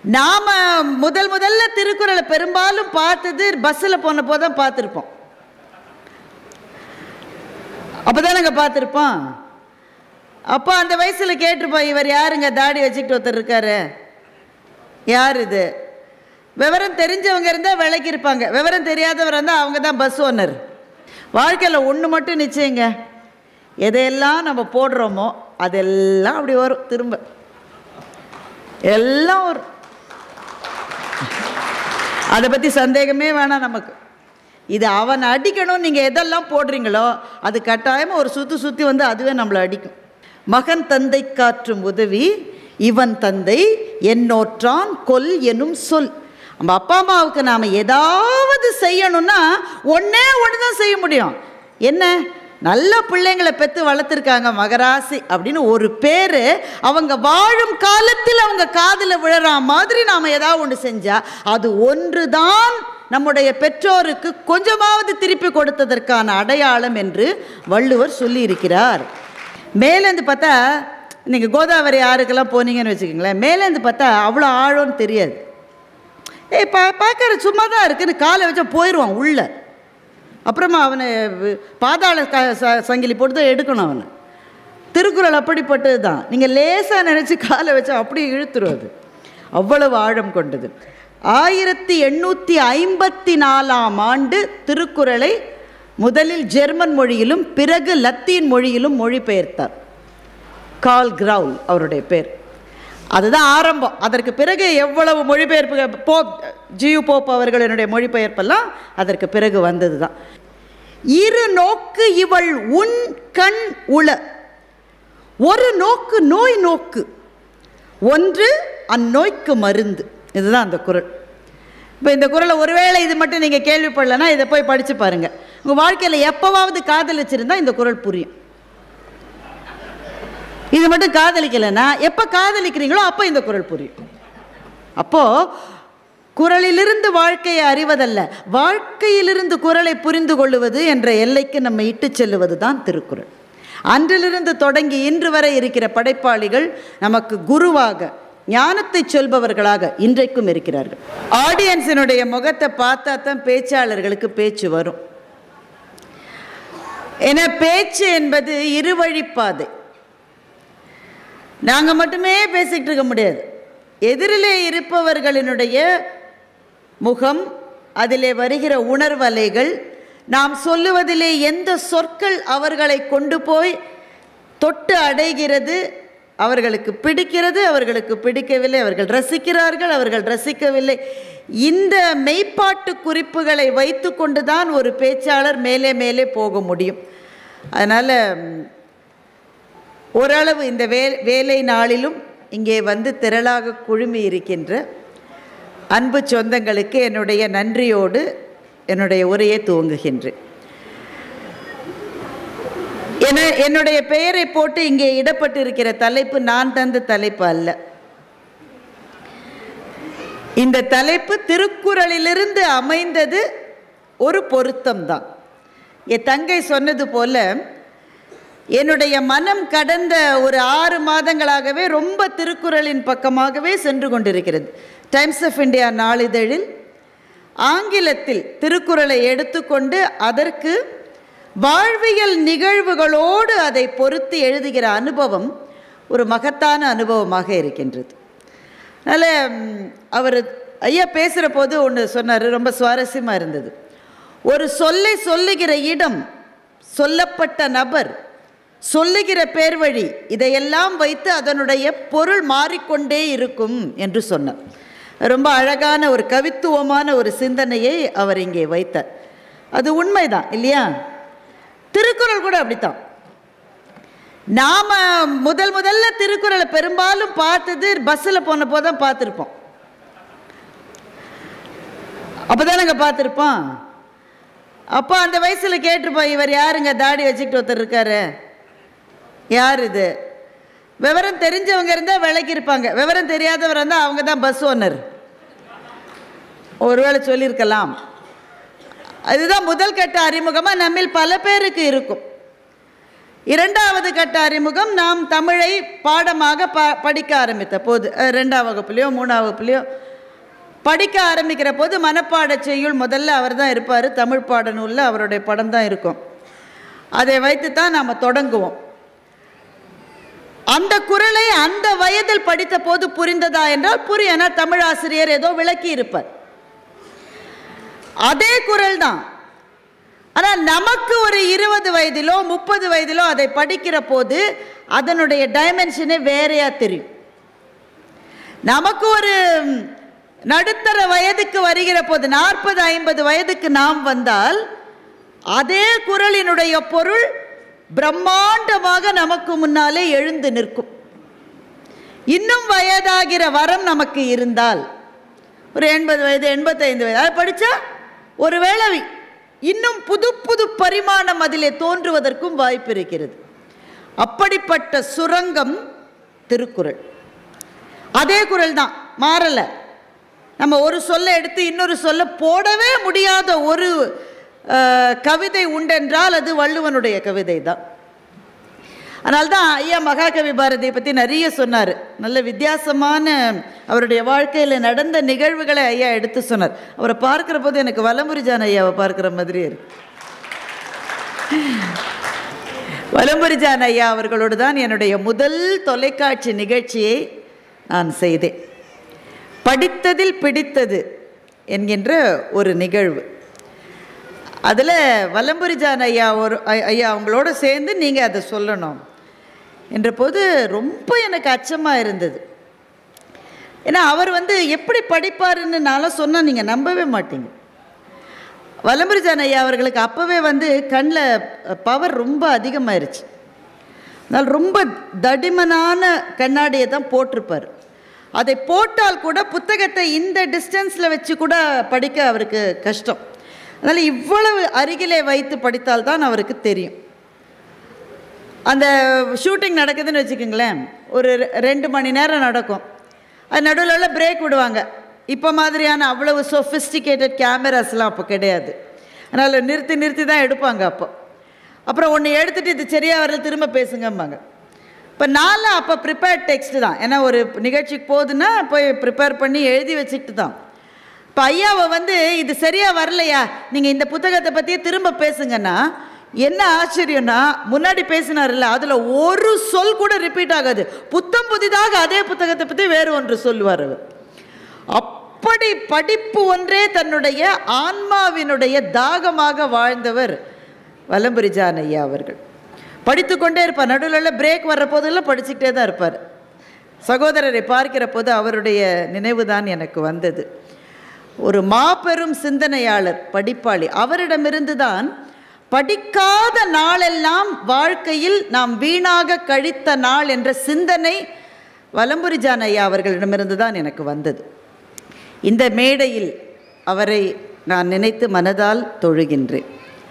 நாம் முதல் முதல்ல திருக்குறளை பெரும்பாலும் பார்த்தது பஸ்ஸில் போனப்போ தான் பார்த்துருப்போம் அப்போ தானங்க பார்த்துருப்போம் அப்போ அந்த வயசில் கேட்டிருப்போம் இவர் யாருங்க தாடி வச்சுக்கிட்டு ஒருத்தர் இருக்காரு யார் இது விவரம் தெரிஞ்சவங்க இருந்தால் விலைக்கு இருப்பாங்க விவரம் தெரியாதவர் இருந்தால் அவங்க தான் பஸ் ஓனர் வாழ்க்கையில் ஒன்று மட்டும் நிச்சயங்க எதையெல்லாம் நம்ம போடுறோமோ அதெல்லாம் அப்படி வரும் திரும்ப எல்லாம் வரும் அதை பற்றி சந்தேகமே வேணாம் நமக்கு இது அவனை அடிக்கணும் நீங்கள் எதெல்லாம் போடுறீங்களோ அது கட்டாயமாக ஒரு சுற்றி சுற்றி வந்து அதுவே நம்மளை அடிக்கும் மகன் தந்தை காற்றும் உதவி இவன் தந்தை என்னோற்றான் கொல் எனும் சொல் நம்ம அப்பா அம்மாவுக்கு நாம் ஏதாவது செய்யணும்னா ஒன்றே ஒன்று தான் செய்ய முடியும் என்ன நல்ல பிள்ளைங்களை பெற்று வளர்த்துருக்காங்க மகராசி அப்படின்னு ஒரு பேர் அவங்க வாழும் காலத்தில் அவங்க காதில் விழற மாதிரி நாம் ஏதாவது ஒன்று செஞ்சால் அது ஒன்று தான் நம்முடைய பெற்றோருக்கு கொஞ்சமாவது திருப்பி கொடுத்ததற்கான அடையாளம் என்று வள்ளுவர் சொல்லியிருக்கிறார் மேலேருந்து பார்த்தா நீங்கள் கோதாவரி ஆறுக்கெல்லாம் போனீங்கன்னு வச்சுக்கோங்களேன் மேலேருந்து பார்த்தா அவ்வளோ ஆழம்னு தெரியாது ஏய் பா பார்க்குற சும்மா தான் இருக்குன்னு காலை வச்சா போயிடுவான் உள்ளே அப்புறமா அவனை வி- பாதாள க ச- சங்கிலி போட்டு தான் எடுக்கணும் அவனை திருக்குறள் அப்படிப்பட்டது தான் நீங்கள் லேசாக நினச்சி காலை வச்சா அப்படியே இழுத்துரும் அது அவ்வளவு ஆழம் கொண்டது ஆயிரத்தி எண்ணூற்றி ஐம்பத்தி நாலாம் ஆண்டு திருக்குறளை முதலில் ஜெர்மன் மொழியிலும் பிறகு லத்தீன் மொழியிலும் மொழிபெயர்த்தார் கால் கிரவுல் அவருடைய பேர் அதுதான் ஆரம்பம் அதற்கு பிறகு எவ்வளவு மொழிபெயர்ப்பு போப் ஜியு போப் அவர்களினுடைய மொழிபெயர்ப்பெல்லாம் அதற்கு பிறகு வந்தது தான் இரு நோக்கு இவள் உன் கண் உள ஒரு நோக்கு நோய் நோக்கு ஒன்று அந்நோய்க்கு மருந்து இதுதான் அந்த குறள் இப்போ இந்த குறளை ஒருவேளை இது மட்டும் நீங்கள் கேள்விப்படலைன்னா இதை போய் படித்து பாருங்கள் உங்கள் வாழ்க்கையில் எப்போவாவது காதலிச்சிருந்தா இந்த குறள் புரியும் இது மட்டும் காதலிக்கலைன்னா எப்போ காதலிக்கிறீங்களோ அப்போ இந்த குறள் புரியும் அப்போது குறளிலிருந்து வாழ்க்கையை அறிவதல்ல வாழ்க்கையிலிருந்து குறளை புரிந்து கொள்ளுவது என்ற எல்லைக்கு நம்ம இட்டு செல்லுவது தான் திருக்குறள் அன்றிலிருந்து தொடங்கி இன்று வரை இருக்கிற படைப்பாளிகள் நமக்கு குருவாக ஞானத்தை சொல்பவர்களாக இன்றைக்கும் இருக்கிறார்கள் ஆடியன்ஸினுடைய முகத்தை பார்த்தா தான் பேச்சாளர்களுக்கு பேச்சு வரும் ஏன்னா பேச்சு என்பது இருவழிப்பாதை நாங்கள் மட்டுமே பேசிக்கிட்டு இருக்க முடியாது எதிரிலே இருப்பவர்களினுடைய முகம் அதிலே வருகிற உணர்வலைகள் நாம் சொல்லுவதிலே எந்த சொற்கள் அவர்களை கொண்டு போய் தொட்டு அடைகிறது அவர்களுக்கு பிடிக்கிறது அவர்களுக்கு பிடிக்கவில்லை அவர்கள் ரசிக்கிறார்கள் அவர்கள் ரசிக்கவில்லை இந்த மெய்ப்பாட்டு குறிப்புகளை வைத்துக்கொண்டு தான் ஒரு பேச்சாளர் மேலே மேலே போக முடியும் அதனால் ஓரளவு இந்த வே வேலை நாளிலும் இங்கே வந்து திரளாக குழுமி இருக்கின்ற அன்பு சொந்தங்களுக்கு என்னுடைய நன்றியோடு என்னுடைய உரையை துவங்குகின்றேன் என என்னுடைய பெயரை போட்டு இங்கே இடப்பட்டிருக்கிற தலைப்பு நான் தந்த தலைப்பு அல்ல இந்த தலைப்பு திருக்குறளிலிருந்து அமைந்தது ஒரு பொருத்தம்தான் என் தங்கை சொன்னது போல என்னுடைய மனம் கடந்த ஒரு ஆறு மாதங்களாகவே ரொம்ப திருக்குறளின் பக்கமாகவே சென்று கொண்டிருக்கிறது டைம்ஸ் ஆஃப் இந்தியா நாளிதழில் ஆங்கிலத்தில் திருக்குறளை எடுத்துக்கொண்டு அதற்கு வாழ்வியல் நிகழ்வுகளோடு அதை பொருத்தி எழுதுகிற அனுபவம் ஒரு மகத்தான அனுபவமாக இருக்கின்றது அதனால் அவர் ஐயா பேசுகிற போது ஒன்று சொன்னார் ரொம்ப சுவாரஸ்யமாக இருந்தது ஒரு சொல்லை சொல்லுகிற இடம் சொல்லப்பட்ட நபர் சொல்லுகிற பேர் வழி இதையெல்லாம் வைத்து அதனுடைய பொருள் மாறிக்கொண்டே இருக்கும் என்று சொன்னார் ரொம்ப அழகான ஒரு கவித்துவமான ஒரு சிந்தனையை அவர் இங்கே வைத்தார் அது உண்மைதான் இல்லையா திருக்குறள் கூட அப்படித்தான் நாம் முதல் முதல்ல திருக்குறளை பெரும்பாலும் பார்த்தது பஸ்ஸில் போனப்போ தான் பார்த்துருப்போம் அப்போ தானங்க பார்த்துருப்போம் அப்போ அந்த வயசில் கேட்டிருப்போம் இவர் யாருங்க தாடி வச்சுக்கிட்டு ஒருத்தர் இருக்காரு யார் இது விவரம் தெரிஞ்சவங்க இருந்தால் விலைக்கு இருப்பாங்க விவரம் தெரியாதவர் இருந்தால் அவங்க தான் பஸ் ஓனர் ஒருவேளை சொல்லியிருக்கலாம் அதுதான் முதல் கட்ட அறிமுகமாக நம்மில் பல பேருக்கு இருக்கும் இரண்டாவது கட்ட அறிமுகம் நாம் தமிழை பாடமாக ப படிக்க ஆரம்பித்த போது அஹ், ரெண்டாம் வகுப்புலையோ மூணாம் வகுப்புலையோ படிக்க ஆரம்பிக்கிற போது மனப்பாட செய்யுள் முதல்ல அவர் தான் இருப்பார் தமிழ் பாட நூலில் அவருடைய படம் தான் இருக்கும் அதை வைத்து தான் நாம் தொடங்குவோம் அந்த குரலை அந்த வயதில் படித்த போது புரிந்ததா என்றால் புரியும் ஏன்னா தமிழ் ஆசிரியர் ஏதோ விளக்கி இருப்பார் அதே குரல் தான் ஆனால் நமக்கு ஒரு இருபது வயதிலோ முப்பது வயதிலோ அதை படிக்கிற போது அதனுடைய டைமென்ஷனே வேறையா தெரியும் நமக்கு ஒரு ம், நடுத்தர வயதுக்கு வருகிற போது நாற்பது ஐம்பது வயதுக்கு நாம் வந்தால் அதே குரலினுடைய பொருள் பிரம்மாண்டமாக நமக்கு முன்னாலே எழுந்து நிற்கும் இன்னும் வயதாகிற வரம் நமக்கு இருந்தால் ஒரு எண்பது வயது எண்பத்தைந்து வயது அதை படித்தா ஒருவேளை இன்னும் புது புது பரிமாணம் அதிலே தோன்றுவதற்கும் வாய்ப்பு இருக்கிறது அப்படிப்பட்ட சுரங்கம் திருக்குறள் அதே குரல் தான் மாறலை நம்ம ஒரு சொல்ல எடுத்து இன்னொரு சொல்ல போடவே முடியாத ஒரு அஹ், கவிதை உண்டென்றால் அது வள்ளுவனுடைய கவிதை தான் அதனால்தான் ஐயா மகாகவி பாரதியை பற்றி நிறைய சொன்னார் நல்ல வித்தியாசமான அவருடைய வாழ்க்கையில் நடந்த நிகழ்வுகளை ஐயா எடுத்து சொன்னார் அவரை பார்க்கிற போது எனக்கு வலமுரிஜான் ஐயாவை பார்க்குற மாதிரி இருக்கு வலம்புரிஜான் ஐயா அவர்களோடு தான் என்னுடைய முதல் தொலைக்காட்சி நிகழ்ச்சியை நான் செய்தேன் படித்ததில் பிடித்தது என்கின்ற ஒரு நிகழ்வு அதில் வலம்புரிஜான் ஐயா ஒரு ஐ- ஐயா அவங்களோட சேர்ந்து நீங்கள் அதை சொல்லணும் என்ற போது ரொம்ப எனக்கு அச்சமாக இருந்தது ஏன்னா அவர் வந்து எப்படி படிப்பாருன்னு நான்லாம் சொன்னால் நீங்கள் நம்பவே மாட்டீங்க வலம்புரிஜான் ஐயா அவர்களுக்கு அப்போவே வந்து கண்ணில் பவர் ரொம்ப அதிகமாயிருச்சு அதனால் ரொம்ப தடிமனான கண்ணாடியை தான் போட்டிருப்பார் அதை போட்டால் கூட புத்தகத்தை இந்த டிஸ்டன்ஸில் வச்சு கூட படிக்க அவருக்கு கஷ்டம் அதனால் இவ்வளவு அருகிலே வைத்து படித்தால் தான் அவருக்கு தெரியும் அந்த ஷூட்டிங் நடக்குதுன்னு வச்சுக்கோங்களேன் ஒரு ரெ- ரெண்டு மணி நேரம் நடக்கும் அது நடுவில் பிரேக் விடுவாங்க இப்போ மாதிரியான அவ்வளவு சொஃபிஸ்டிகேட்டட் கேமராஸ்லாம் அப்போ கிடையாது அதனால் நிறுத்தி நிறுத்தி தான் எடுப்பாங்க அப்போ அப்புறம் ஒன்று எடுத்துட்டு இது சரியாக வரல திரும்ப பேசுங்கம்பாங்க இப்போ நான்லாம் அப்போ ப்ரிப்பேர்ட் டெக்ஸ்ட் தான் ஏன்னா ஒரு நிகழ்ச்சிக்கு போகுதுன்னா போய் ப்ரிப்பேர் பண்ணி எழுதி வச்சுக்கிட்டு தான் இப்போ ஐயாவை வந்து இது சரியாக வரலையா நீங்கள் இந்த புத்தகத்தை பற்றியே திரும்ப பேசுங்கன்னா என்ன ஆச்சரியம்னா முன்னாடி பேசினார்ல அதில் ஒரு சொல் கூட ரிப்பீட் ஆகாது புத்தம் புதிதாக அதே புத்தகத்தை பற்றி வேறு ஒன்று சொல்லுவார் அவர் அப்படி படிப்பு ஒன்றே தன்னுடைய ஆன்மாவினுடைய தாகமாக வாழ்ந்தவர் வலம்புரிஜான் ஐயா அவர்கள் படித்துக்கொண்டே இருப்பார் நடுவில் பிரேக் வர்ற போதெல்லாம் படிச்சுக்கிட்டே தான் இருப்பார் சகோதரரை பார்க்கிற போது அவருடைய நினைவு தான் எனக்கு வந்தது ஒரு மாபெரும் சிந்தனையாளர் படிப்பாளி அவரிடமிருந்து தான் படிக்காத நாளெல்லாம் வாழ்க்கையில் நாம் வீணாக கழித்த நாள் என்ற சிந்தனை வலம்புரிஜான் ஐயா அவர்களிடமிருந்து தான் எனக்கு வந்தது இந்த மேடையில் அவரை நான் நினைத்து மனதால் தொழுகின்றேன்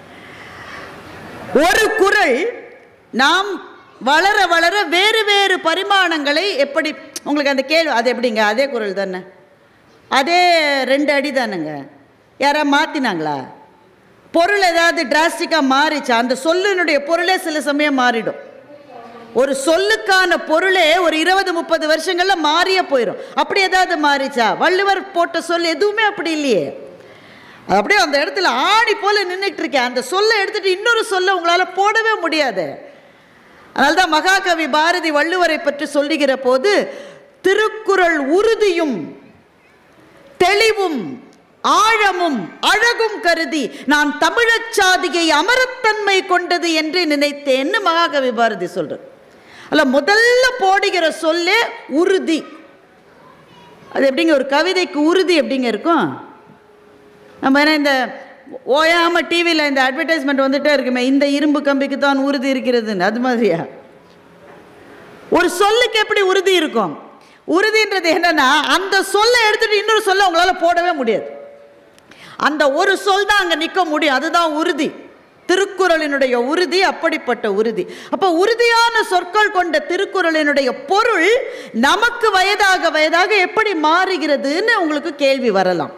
ஒரு குரல் நாம் வளர வளர வேறு வேறு பரிமாணங்களை எப்படி உங்களுக்கு அந்த கேள்வி அது எப்படிங்க அதே குரல் தானே அதே ரெண்டு அடி தானேங்க யாரா மாற்றினாங்களா பொருள் ஏதாவது டிராஸ்டிக்காக மாறிச்சா அந்த சொல்லினுடைய பொருளே சில சமயம் மாறிடும் ஒரு சொல்லுக்கான பொருளே ஒரு இருபது முப்பது வருஷங்கள்ல மாறியே போயிடும் அப்படி ஏதாவது மாறிச்சா வள்ளுவர் போட்ட சொல் எதுவுமே அப்படி இல்லையே அது அப்படியே அந்த இடத்துல ஆணி போல நின்றுட்டு இருக்கேன் அந்த சொல்லை எடுத்துட்டு இன்னொரு சொல்ல உங்களால் போடவே முடியாது அதனால தான் மகாகவி பாரதி வள்ளுவரை பற்றி சொல்லுகிற போது திருக்குறள் உறுதியும் தெளிவும் ஆழமும் அழகும் கருதி நான் தமிழச் சாதியை அமரத்தன்மை கொண்டது என்று நினைத்தேன்னு மகாகவி பாரதி சொல்றார் அல்ல முதல்ல போடுகிற சொல்லே உறுதி அது எப்படிங்க ஒரு கவிதைக்கு உறுதி எப்படிங்க இருக்கும் நம்ம என்ன இந்த ஓயாமல் டிவியில் இந்த அட்வர்டைஸ்மெண்ட் வந்துட்டே இருக்குமே இந்த இரும்பு கம்பிக்கு தான் உறுதி இருக்கிறதுன்னு அது மாதிரியா ஒரு சொல்லுக்கு எப்படி உறுதி இருக்கும் உறுதின்றது என்னன்னா அந்த சொல்லை எடுத்துட்டு இன்னொரு சொல்ல உங்களால போடவே முடியாது அந்த ஒரு சொல் தான் அங்கே நிற்க முடியும் அதுதான் உறுதி திருக்குறளினுடைய உறுதி அப்படிப்பட்ட உறுதி அப்போ உறுதியான சொற்கள் கொண்ட திருக்குறளினுடைய பொருள் நமக்கு வயதாக வயதாக எப்படி மாறுகிறதுன்னு உங்களுக்கு கேள்வி வரலாம்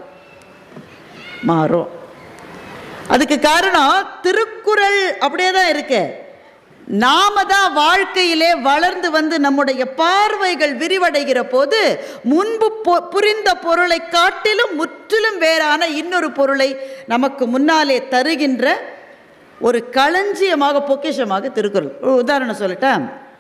மாறும் அதுக்கு காரணம் திருக்குறள் அப்படியே தான் இருக்கு நாம தான் வாழ்க்கையிலே வளர்ந்து வந்து நம்முடைய பார்வைகள் விரிவடைகிற போது முன்பு பொ- புரிந்த பொருளை காட்டிலும் முற்றிலும் வேறான இன்னொரு பொருளை நமக்கு முன்னாலே தருகின்ற ஒரு களஞ்சியமாக பொக்கிஷமாக திருக்குறள் ஒரு உதாரணம் சொல்லட்டேன்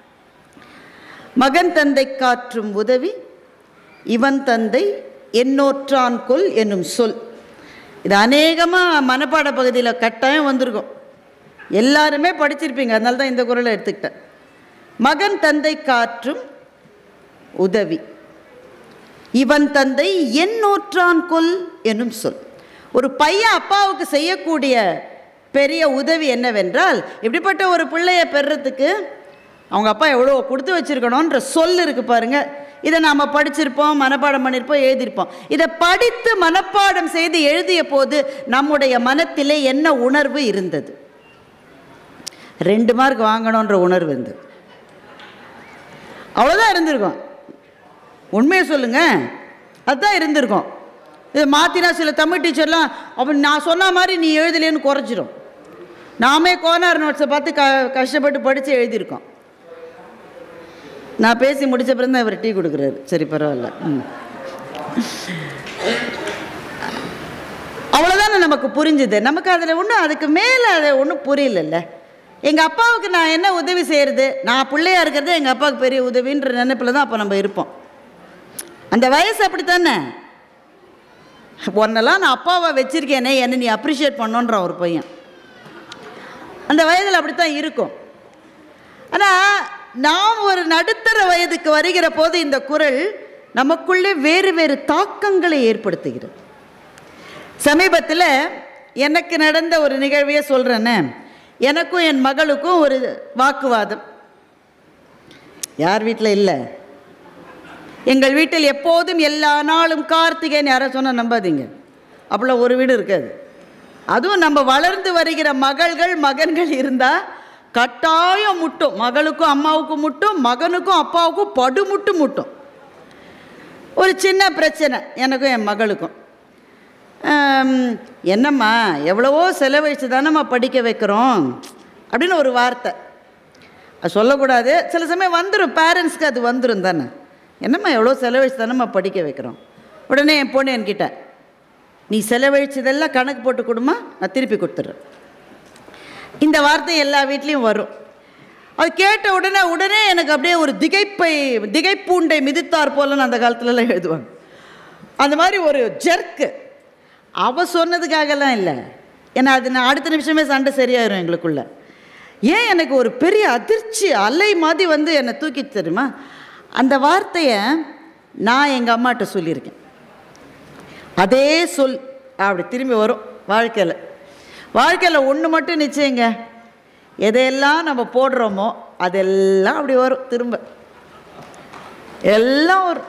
மகன் தந்தை காற்றும் உதவி இவன் தந்தை என்னோற்றான் கொல் என்னும் சொல் இது அநேகமாக மனப்பாட பகுதியில் கட்டாயம் வந்திருக்கும் எல்லாருமே படிச்சிருப்பீங்க அதனால தான் இந்த குரலை எடுத்துக்கிட்டேன் மகன் தந்தை காற்றும் உதவி இவன் தந்தை என்னோற்றான் கொல் என்னும் சொல் ஒரு பையன் அப்பாவுக்கு செய்யக்கூடிய பெரிய உதவி என்னவென்றால் இப்படிப்பட்ட ஒரு பிள்ளைய பெறுறதுக்கு அவங்க அப்பா எவ்வளோ கொடுத்து வச்சிருக்கணுன்ற சொல் இருக்கு பாருங்க இதை நாம் படிச்சிருப்போம் மனப்பாடம் பண்ணியிருப்போம் எழுதியிருப்போம் இதை படித்து மனப்பாடம் செய்து எழுதிய போது நம்முடைய மனத்திலே என்ன உணர்வு இருந்தது ரெண்டு மார்க் வாங்கணுன்ற உணர்வு இருந்தது அவ்வளோதான் இருந்திருக்கும் உண்மையை சொல்லுங்க அதுதான் இருந்திருக்கும் இதை மாற்றினா சில தமிழ் டீச்சர்லாம் அப்போ நான் சொன்ன மாதிரி நீ எழுதலேன்னு குறைச்சிரும் நாமே கோனார் நோட்ஸை பார்த்து க கஷ்டப்பட்டு படித்து எழுதியிருக்கோம் நான் பேசி முடிச்ச பிறகு தான் இவர் டீ கொடுக்குறாரு சரி பரவாயில்ல ம் அவ்வளோதானே நமக்கு புரிஞ்சுது நமக்கு அதில் ஒன்றும் அதுக்கு மேலே அதை ஒன்றும் புரியலல்ல எங்கள் அப்பாவுக்கு நான் என்ன உதவி செய்கிறது நான் பிள்ளையா இருக்கிறது எங்கள் அப்பாவுக்கு பெரிய உதவின்ற நினைப்பில் தான் அப்போ நம்ம இருப்போம் அந்த வயசு அப்படித்தானே உன்னெல்லாம் நான் அப்பாவை வச்சிருக்கேனே என்னை நீ அப்ரிஷியேட் பண்ணோன்றான் ஒரு பையன் அந்த வயதில் அப்படித்தான் இருக்கும் ஆனால் நாம் ஒரு நடுத்தர வயதுக்கு வருகிற போது இந்த குரல் நமக்குள்ளே வேறு வேறு தாக்கங்களை ஏற்படுத்துகிறது சமீபத்தில் எனக்கு நடந்த ஒரு நிகழ்வையே சொல்கிறேன்னே எனக்கும் என் மகளுக்கும் ஒரு வாக்குவாதம் யார் வீட்டில் இல்லை எங்கள் வீட்டில் எப்போதும் எல்லா நாளும் கார்த்திகைன்னு யாரை சொன்னால் நம்பாதீங்க அப்படிலாம் ஒரு வீடு இருக்காது அதுவும் நம்ம வளர்ந்து வருகிற மகள்கள் மகன்கள் இருந்தால் கட்டாயம் முட்டும் மகளுக்கும் அம்மாவுக்கும் முட்டும் மகனுக்கும் அப்பாவுக்கும் படுமுட்டு முட்டும் ஒரு சின்ன பிரச்சனை எனக்கும் என் மகளுக்கும் ஆம், என்னம்மா எவ்வளவோ செலவழித்து தானம்மா படிக்க வைக்கிறோம் அப்படின்னு ஒரு வார்த்தை அது சொல்லக்கூடாது சில சமயம் வந்துடும் பேரண்ட்ஸ்க்கு அது வந்துடும் தானே என்னம்மா எவ்வளோ செலவழித்து தானம்மா படிக்க வைக்கிறோம் உடனே என் பொண்ணு என்கிட்ட நீ செலவழிச்சதெல்லாம் கணக்கு போட்டு கொடுமா நான் திருப்பி கொடுத்துட்றேன் இந்த வார்த்தை எல்லா வீட்லேயும் வரும் அது கேட்ட உடனே உடனே எனக்கு அப்படியே ஒரு திகைப்பை திகைப்பூண்டை மிதித்தார் போலன்னு அந்த காலத்துலலாம் எழுதுவாங்க அந்த மாதிரி ஒரு ஜெர்க்கு அவ சொன்னதுக்காகலாம் இல்லை ஏன்னா அது நான் அடுத்த நிமிஷமே சண்டை சரியாயிரும் எங்களுக்குள்ள ஏன் எனக்கு ஒரு பெரிய அதிர்ச்சி அலை மாதிரி வந்து என்னை தூக்கி தெரியுமா அந்த வார்த்தையை நான் எங்கள் அம்மாட்ட சொல்லியிருக்கேன் அதே சொல் அப்படி திரும்பி வரும் வாழ்க்கையில் வாழ்க்கையில் ஒன்று மட்டும் நிச்சயங்க எதையெல்லாம் நம்ம போடுறோமோ அதெல்லாம் அப்படி வரும் திரும்ப எல்லாம் வரும்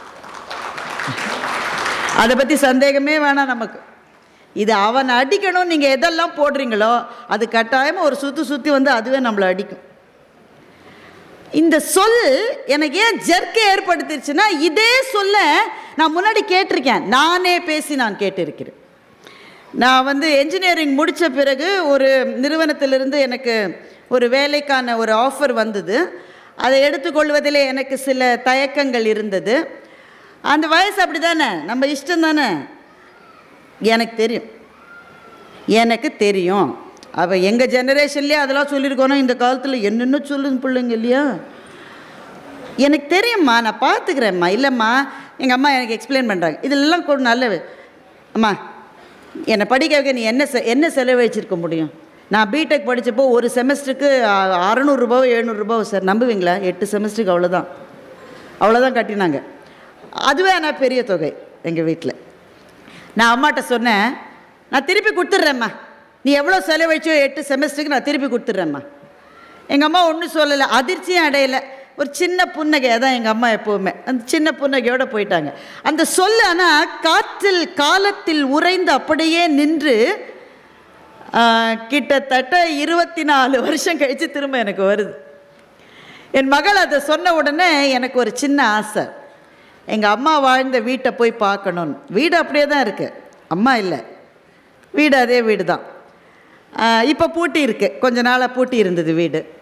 அதை பற்றி சந்தேகமே வேணாம் நமக்கு இது அவன் அடிக்கணும் நீங்கள் எதெல்லாம் போடுறீங்களோ அது கட்டாயமாக ஒரு சுற்றி சுற்றி வந்து அதுவே நம்மளை அடிக்கும் இந்த சொல் எனக்கு ஏன் ஜெர்க்கை ஏற்படுத்திருச்சுன்னா இதே சொல்ல நான் முன்னாடி கேட்டிருக்கேன் நானே பேசி நான் கேட்டிருக்கிறேன் நான் வந்து என்ஜினியரிங் முடித்த பிறகு ஒரு நிறுவனத்திலிருந்து எனக்கு ஒரு வேலைக்கான ஒரு ஆஃபர் வந்தது அதை எடுத்துக்கொள்வதில் எனக்கு சில தயக்கங்கள் இருந்தது அந்த வயசு அப்படி தானே நம்ம இஷ்டம் தானே எனக்கு தெரியும் எனக்கு தெரியும் அவள் எங்கள் ஜெனரேஷன்லேயே அதெல்லாம் சொல்லியிருக்கோனோ இந்த காலத்தில் என்னென்ன சொல்லுங்க பிள்ளைங்க இல்லையா எனக்கு தெரியும்மா நான் பார்த்துக்கிறேம்மா இல்லைம்மா எங்கள் அம்மா எனக்கு எக்ஸ்பிளைன் பண்ணுறாங்க இதெல்லாம் கூட நல்ல அம்மா என்னை படிக்க வைக்க நீ என்ன செ- என்ன செலவழிச்சிருக்க முடியும் நான் பிடெக் படித்தப்போ ஒரு செமஸ்டருக்கு அறநூறுரூபாவோ எழுநூறுபாவோ சார் நம்புவீங்களா எட்டு செமஸ்டருக்கு அவ்வளோதான் அவ்வளோதான் கட்டினாங்க அதுவே ஆனால் பெரிய தொகை எங்கள் வீட்டில் நான் அம்மாட்ட சொன்னேன் நான் திருப்பி கொடுத்துட்றேம்மா நீ எவ்வளோ செலவழிச்சோ எட்டு செமஸ்டருக்கு நான் திருப்பி கொடுத்துட்றேம்மா எங்கள் அம்மா ஒன்றும் சொல்லலை அதிர்ச்சியும் அடையலை ஒரு சின்ன புன்னகை அதான் எங்கள் அம்மா எப்போவுமே அந்த சின்ன புன்னகையோடு போயிட்டாங்க அந்த சொல் ஆனால் காற்றில் காலத்தில் உறைந்து அப்படியே நின்று ஆ, கிட்டத்தட்ட இருபத்தி நாலு வருஷம் கழித்து திரும்ப எனக்கு வருது என் மகள் அதை சொன்ன உடனே எனக்கு ஒரு சின்ன ஆசை எங்கள் அம்மா வாழ்ந்த வீட்டை போய் பார்க்கணுன்னு வீடு அப்படியே தான் இருக்குது அம்மா இல்லை வீடு அதே வீடு தான் இப்போ பூட்டி இருக்கு கொஞ்ச நாளாக பூட்டி இருந்தது வீடு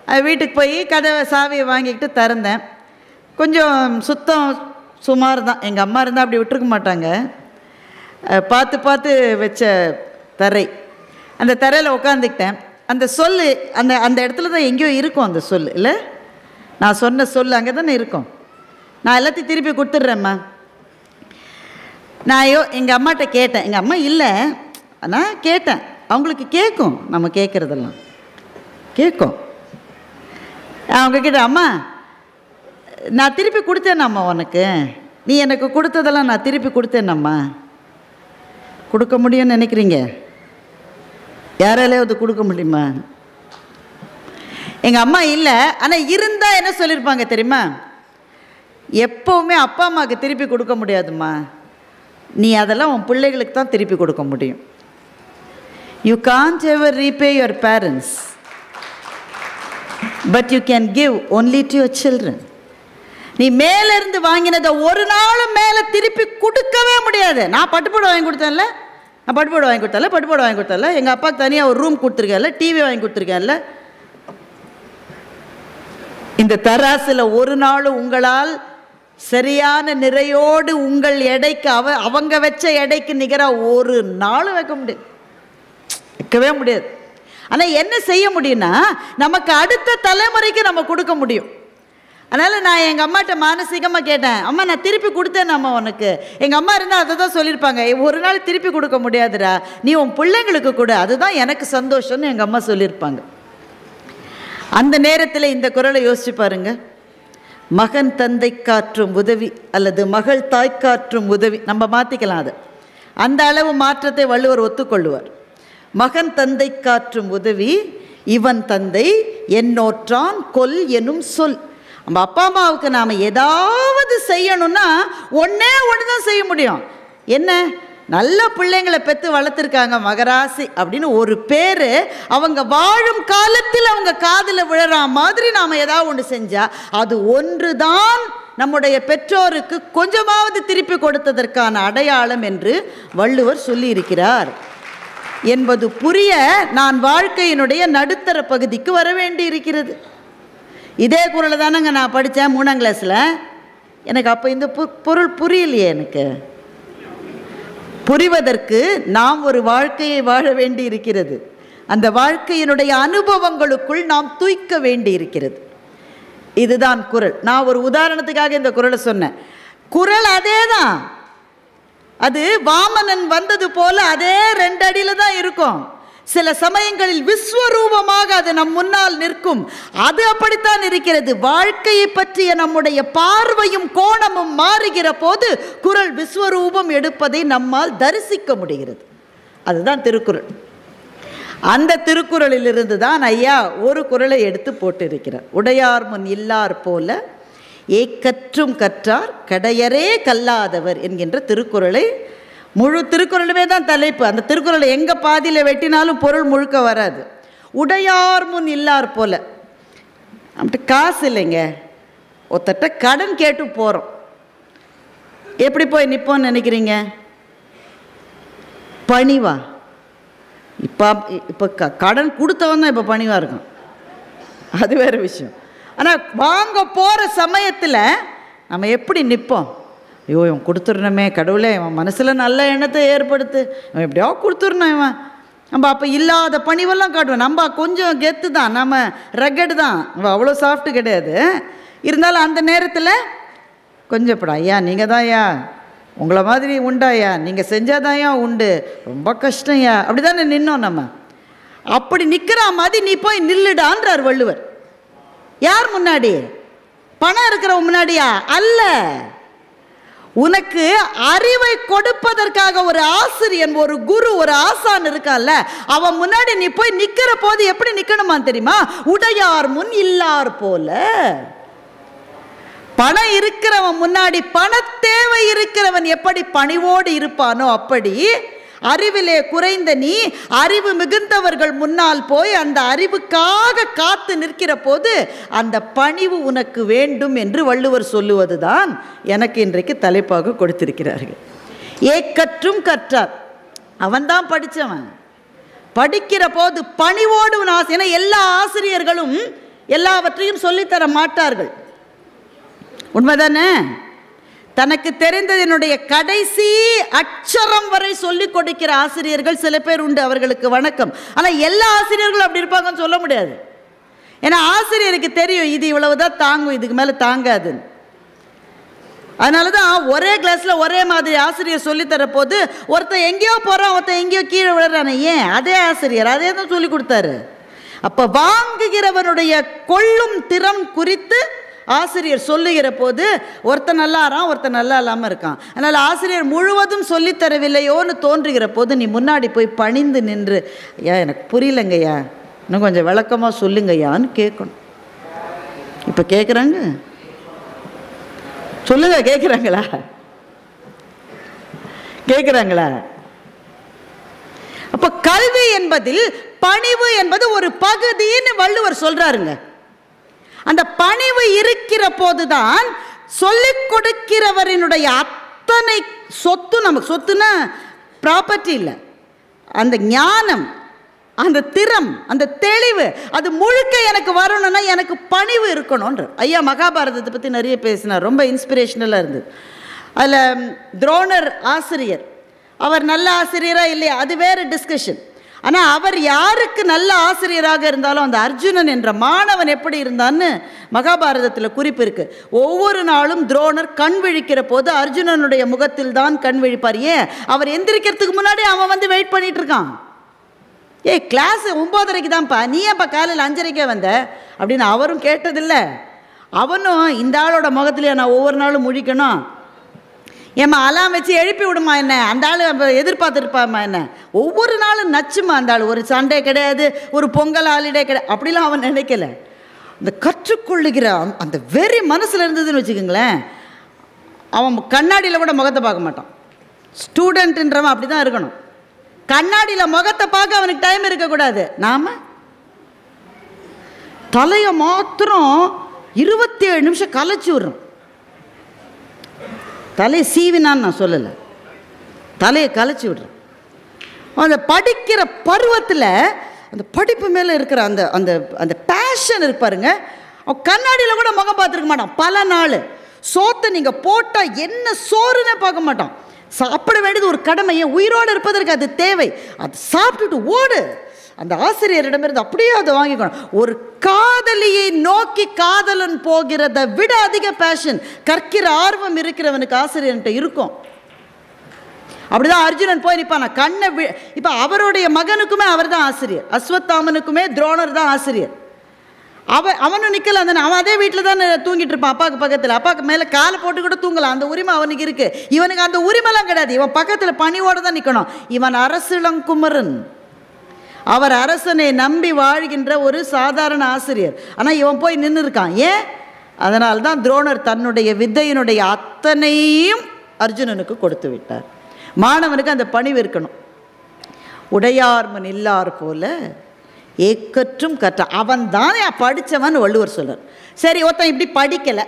அது வீட்டுக்கு போய் கதவை சாவியை வாங்கிக்கிட்டு திறந்தேன் கொஞ்சம் சுத்தம் சுமார் தான் எங்கள் அம்மா இருந்தால் அப்படி விட்டுருக்க மாட்டாங்க அஹ் பார்த்து பார்த்து வச்ச தரை அந்த தரையில் உட்காந்துக்கிட்டேன் அந்த சொல் அந்த அந்த இடத்துல தான் எங்கேயோ இருக்கும் அந்த சொல் இல்லை நான் சொன்ன சொல் அங்கே தானே இருக்கும் நான் எல்லாத்தையும் திருப்பி கொடுத்துட்றேம்மா நான் யோ எங்கள் அம்மாட்ட கேட்டேன் எங்கள் அம்மா இல்லை ஆனால் கேட்டேன் அவங்களுக்கு கேட்கும் நம்ம கேட்குறதெல்லாம் கேட்கும் அவங்க கிட்ட அம்மா நான் திருப்பி கொடுத்தேனம்மா உனக்கு நீ எனக்கு கொடுத்ததெல்லாம் நான் திருப்பி கொடுத்தேனம்மா கொடுக்க முடியும்னு நினைக்கிறீங்க யாராலையாவது கொடுக்க முடியுமா எங்கள் அம்மா இல்லை ஆனால் இருந்தால் என்ன சொல்லியிருப்பாங்க தெரியுமா எப்போவுமே அப்பா அம்மாவுக்கு திருப்பி கொடுக்க முடியாதும்மா நீ அதெல்லாம் உன் பிள்ளைகளுக்கு தான் திருப்பி கொடுக்க முடியும் you can't ever repay your parents but you can give only to your children நீ மேலேருந்து வாங்கினதை ஒரு நாளும் மேலே திருப்பி கொடுக்கவே முடியாது நான் பட்டுப்பாடு வாங்கி கொடுத்தேன்ல நான் பட்டுப்பாடு வாங்கி கொடுத்தேன்ல பட்டுப்பாடு வாங்கி கொடுத்தேன்ல எங்கள் அப்பாவுக்கு தனியாக ஒரு ரூம் கொடுத்துருக்கேன்ல டிவி வாங்கி கொடுத்துருக்கேன்ல இந்த தராசில் ஒரு நாளும் உங்களால் சரியான நிறையோடு உங்கள் எடைக்கு அவ அவங்க வச்ச எடைக்கு நிகராக ஒரு நாளும் வைக்க முடியாது வைக்கவே முடியாது ஆனால் என்ன செய்ய முடியும்னா நமக்கு அடுத்த தலைமுறைக்கு நம்ம கொடுக்க முடியும் அதனால் நான் எங்கள் அம்மாட்ட மானசீகமாக கேட்டேன் அம்மா நான் திருப்பி கொடுத்தேன் அம்மா உனக்கு எங்கள் அம்மா இருந்தால் அதை தான் சொல்லியிருப்பாங்க ஒரு நாள் திருப்பி கொடுக்க முடியாதுடா நீ உன் பிள்ளைங்களுக்கு கொடு அதுதான் எனக்கு சந்தோஷம்னு எங்கள் அம்மா சொல்லியிருப்பாங்க அந்த நேரத்தில் இந்த குரலை யோசிச்சு பாருங்க மகன் தந்தை காற்றும் உதவி அல்லது மகள் தாய் காற்றும் உதவி நம்ம மாற்றிக்கலாம் அதை அந்த அளவு மாற்றத்தை வள்ளுவர் ஒத்துக்கொள்ளுவார் மகன் தந்தை காற்றும் உதவி இவன் தந்தை என்னோற்றான் கொல் எனும் சொல் நம்ம அப்பா அம்மாவுக்கு நாம் ஏதாவது செய்யணும்னா ஒன்றே ஒன்று தான் செய்ய முடியும் என்ன நல்ல பிள்ளைங்களை பெற்று வளர்த்துருக்காங்க மகராசி அப்படின்னு ஒரு பேர் அவங்க வாழும் காலத்தில் அவங்க காதில் விழற மாதிரி நாம் ஏதாவது ஒன்று செஞ்சால் அது ஒன்று தான் நம்முடைய பெற்றோருக்கு கொஞ்சமாவது திருப்பி கொடுத்ததற்கான அடையாளம் என்று வள்ளுவர் சொல்லியிருக்கிறார் என்பது புரிய நான் வாழ்க்கையினுடைய நடுத்தர பகுதிக்கு வர வேண்டி இருக்கிறது இதே குரலை தானேங்க நான் படித்தேன் மூணாம் கிளாஸில் எனக்கு அப்போ இந்த பொ- பொருள் புரியலையே எனக்கு புரிவதற்கு நாம் ஒரு வாழ்க்கையை வாழ வேண்டி இருக்கிறது அந்த வாழ்க்கையினுடைய அனுபவங்களுக்குள் நாம் தூய்க்க வேண்டி இருக்கிறது இதுதான் குரல் நான் ஒரு உதாரணத்துக்காக இந்த குரலை சொன்னேன் குரல் அதே தான் அது வாமனன் வந்தது போல அதே ரெண்டு அடியில தான் இருக்கும் சில சமயங்களில் விஸ்வரூபமாக அது நம் முன்னால் நிற்கும் அது அப்படித்தான் இருக்கிறது வாழ்க்கையை பற்றிய நம்முடைய பார்வையும் கோணமும் மாறுகிற போது குரல் விஸ்வரூபம் எடுப்பதை நம்மால் தரிசிக்க முடிகிறது அதுதான் திருக்குறள் அந்த திருக்குறளிலிருந்து தான் ஐயா ஒரு குறளை எடுத்து போட்டிருக்கிறார் உடையார் முன் இல்லார் போல ஏக்கற்றும் கற்றார் கடையரே கல்லாதவர் என்கின்ற திருக்குறளை முழு திருக்குறளுமே தான் தலைப்பு அந்த திருக்குறளை எங்கே பாதியில் வெட்டினாலும் பொருள் முழுக்க வராது உடையார் முன் இல்லார் போல நம்மகிட்ட காசு இல்லைங்க ஒருத்தட்ட கடன் கேட்டு போகிறோம் எப்படி போய் நிற்போம்னு நினைக்கிறீங்க பணிவா இப்போ இப்போ க கடன் கொடுத்தவன் தான் இப்போ பணிவாக இருக்கும் அது வேறு விஷயம் ஆனால் வாங்க போகிற சமயத்தில் நம்ம எப்படி நிற்போம் ஐயோ இவன் கொடுத்துடணுமே கடவுளே இவன் மனசில் நல்ல எண்ணத்தை ஏற்படுத்து இவன் எப்படியோ கொடுத்துடணும் இவன் நம்ம அப்போ இல்லாத பணிவெல்லாம் காட்டுவோம் நம்ம கொஞ்சம் கெத்து தான் நம்ம ரகடு தான் நம்ம அவ்வளோ சாஃப்ட்டு கிடையாது இருந்தாலும் அந்த நேரத்தில் கொஞ்சம் இப்படா ஐயா நீங்கள் தான் ஐயா உங்களை மாதிரி உண்டாயா நீங்கள் செஞ்சாதான்யா உண்டு ரொம்ப கஷ்டம்யா அப்படி தானே நின்னோம் நம்ம அப்படி நிற்கிற மாதிரி நீ போய் நில்லுடான்றார் வள்ளுவர் யார் முன்னாடி பணம் இருக்கிறவன் முன்னாடியா அல்ல உனக்கு அறிவை கொடுப்பதற்காக ஒரு ஆசிரியன் ஒரு குரு ஒரு ஆசான் இருக்கான்ல அவன் முன்னாடி நீ போய் நிக்கிற போது எப்படி நிக்கணுமா தெரியுமா உடையார் முன் இல்லார் போல பணம் இருக்கிறவன் முன்னாடி பண தேவை இருக்கிறவன் எப்படி பணிவோடு இருப்பானோ அப்படி அறிவிலே குறைந்த நீ அறிவு மிகுந்தவர்கள் முன்னால் போய் அந்த அறிவுக்காக காத்து நிற்கிற போது அந்த பணிவு உனக்கு வேண்டும் என்று வள்ளுவர் சொல்லுவதுதான் எனக்கு இன்றைக்கு தலைப்பாக கொடுத்திருக்கிறார்கள் ஏக்கற்றும் கற்றார் அவன்தான் படித்தவன் படிக்கிற போது பணிவோடு உன் ஆசை ஏன்னா எல்லா ஆசிரியர்களும் எல்லாவற்றையும் சொல்லித்தர மாட்டார்கள் உண்மைதானே தனக்கு தெரிந்ததனுடைய கடைசி அச்சரம் வரை சொல்லிக் கொடுக்கிற ஆசிரியர்கள் சில பேர் உண்டு அவர்களுக்கு வணக்கம் ஆனால் எல்லா ஆசிரியர்களும் அப்படி இருப்பாங்கன்னு சொல்ல முடியாது ஏன்னா ஆசிரியருக்கு தெரியும் இது இவ்வளவுதான் தாங்கும் இதுக்கு மேலே தாங்காதுன்னு அதனால தான் ஒரே கிளாஸில் ஒரே மாதிரி ஆசிரியர் சொல்லித்தர போது ஒருத்தன் எங்கேயோ போகிறான் ஒருத்தன் எங்கேயோ கீழே விழுறானே ஏன் அதே ஆசிரியர் அதே தான் சொல்லி கொடுத்தாரு அப்போ வாங்குகிறவனுடைய கொள்ளும் திறம் குறித்து ஆசிரியர் சொல்லுகிற போது ஒருத்தன் நல்லாறான் ஒருத்தன் நல்லா இல்லாமல் இருக்கான் அதனால் ஆசிரியர் முழுவதும் சொல்லித் தரவில்லையோன்னு தோன்றுகிற போது நீ முன்னாடி போய் பணிந்து நின்று ஐயா எனக்கு புரியலங்கய்யா இன்னும் கொஞ்சம் விளக்கமாக சொல்லுங்கய்யான்னு கேட்கணும் இப்போ கேட்குறாங்க சொல்லுங்க கேட்குறாங்களா கேட்குறாங்களா அப்ப கல்வி என்பதில் பணிவு என்பது ஒரு பகுதின்னு வள்ளுவர் சொல்றாருங்க அந்த பணிவு இருக்கிற போதுதான் சொல்லிக் கொடுக்கிறவரினுடைய அத்தனை சொத்து நமக்கு சொத்துனா ப்ராப்பர்ட்டி இல்லை அந்த ஞானம் அந்த திறம் அந்த தெளிவு அது முழுக்க எனக்கு வரணும்னா எனக்கு பணிவு இருக்கணும்ன்ற ஐயா மகாபாரதத்தை பற்றி நிறைய பேசினார் ரொம்ப இன்ஸ்பிரேஷனலாக இருந்தது அதில் துரோணர் ஆசிரியர் அவர் நல்ல ஆசிரியரா இல்லையா அது வேறு டிஸ்கஷன் ஆனால் அவர் யாருக்கு நல்ல ஆசிரியராக இருந்தாலும் அந்த அர்ஜுனன் என்ற மாணவன் எப்படி இருந்தான்னு மகாபாரதத்தில் குறிப்பு இருக்கு ஒவ்வொரு நாளும் துரோணர் கண் விழிக்கிற போது அர்ஜுனனுடைய முகத்தில் தான் கண் விழிப்பார் ஏன் அவர் எந்திரிக்கிறதுக்கு முன்னாடி அவன் வந்து வெயிட் பண்ணிட்டு இருக்கான் ஏய் கிளாஸ் ஒம்போதரைக்கு தான்ப்பா நீ ஏன்ப்பா காலையில் அஞ்சரைக்கே வந்த அப்படின்னு அவரும் கேட்டதில்ல அவனும் இந்த ஆளோட முகத்துலையா நான் ஒவ்வொரு நாளும் முழிக்கணும் ஏம்மா அலாம் வச்சு எழுப்பி விடுமா என்ன அந்த ஆள் எதிர்பார்த்துருப்பாம்மா என்ன ஒவ்வொரு நாளும் நச்சுமா அந்த ஆள் ஒரு சண்டே கிடையாது ஒரு பொங்கல் ஹாலிடே கிடையாது அப்படிலாம் அவன் நினைக்கல இந்த கற்றுக்கொள்ளுகிற அந்த- அந்த வெறி மனசில் இருந்ததுன்னு வச்சுக்கோங்களேன் அவன் கண்ணாடியில் கூட முகத்தை பார்க்க மாட்டான் ஸ்டூடெண்ட்டுன்றவன் அப்படி தான் இருக்கணும் கண்ணாடியில் முகத்தை பார்க்க அவனுக்கு டைம் இருக்கக்கூடாது நாம தலையை மாத்திரம் இருபத்தி ஏழு நிமிஷம் கலைச்சி விடுறோம் தலையை சீவினான்னு நான் சொல்லலை தலையை கலைச்சி விடுறேன் அந்த படிக்கிற பருவத்தில் அந்த படிப்பு மேலே இருக்கிற அந்த அந்த அந்த பேஷன் இருப்பாருங்க அவன் கண்ணாடியில் கூட முகம் பார்த்துருக்க மாட்டான் பல நாள் சோத்தை நீங்கள் போட்டால் என்ன சோறுன்னே பார்க்க மாட்டான் சாப்பிட வேண்டியது ஒரு கடமை என் உயிரோடு இருப்பதற்கு அது தேவை அது சாப்பிட்டுட்டு ஓடு அந்த ஆசிரியரிடமிருந்து அப்படியே அதை வாங்கிக்கணும் ஒரு காதலியை நோக்கி காதலன் போகிறத விட அதிக பேஷன் கற்கிற ஆர்வம் இருக்கிறவனுக்கு ஆசிரியர்கிட்ட இருக்கும் அப்படிதான் அர்ஜுனன் போய் நிற்பான் கண்ணை வி இப்போ அவருடைய மகனுக்குமே அவர் தான் ஆசிரியர் அஸ்வத்தாமனுக்குமே துரோணர் தான் ஆசிரியர் அவ அவனும் நிற்கல அந்த அவன் அதே வீட்டில் தான் தூங்கிட்டு இருப்பான் அப்பாவுக்கு பக்கத்தில் அப்பாவுக்கு மேலே காலை போட்டு கூட தூங்கலாம் அந்த உரிமை அவனுக்கு இருக்கு இவனுக்கு அந்த உரிமைலாம் கிடையாது இவன் பக்கத்தில் பணியோடு தான் நிற்கணும் இவன் அரசிளங்குமரன் அவர் அரசனை நம்பி வாழ்கின்ற ஒரு சாதாரண ஆசிரியர் ஆனால் இவன் போய் நின்று இருக்கான் ஏன் அதனால தான் துரோணர் தன்னுடைய வித்தையினுடைய அத்தனையும் அர்ஜுனனுக்கு கொடுத்து விட்டார் மாணவனுக்கு அந்த பணிவு இருக்கணும் உடையார்மன் இல்லார் போல ஏக்கற்றும் கற்ற அவன் தானே படித்தவன் வள்ளுவர் சொல்றார் சரி ஒருத்தன் இப்படி படிக்கலை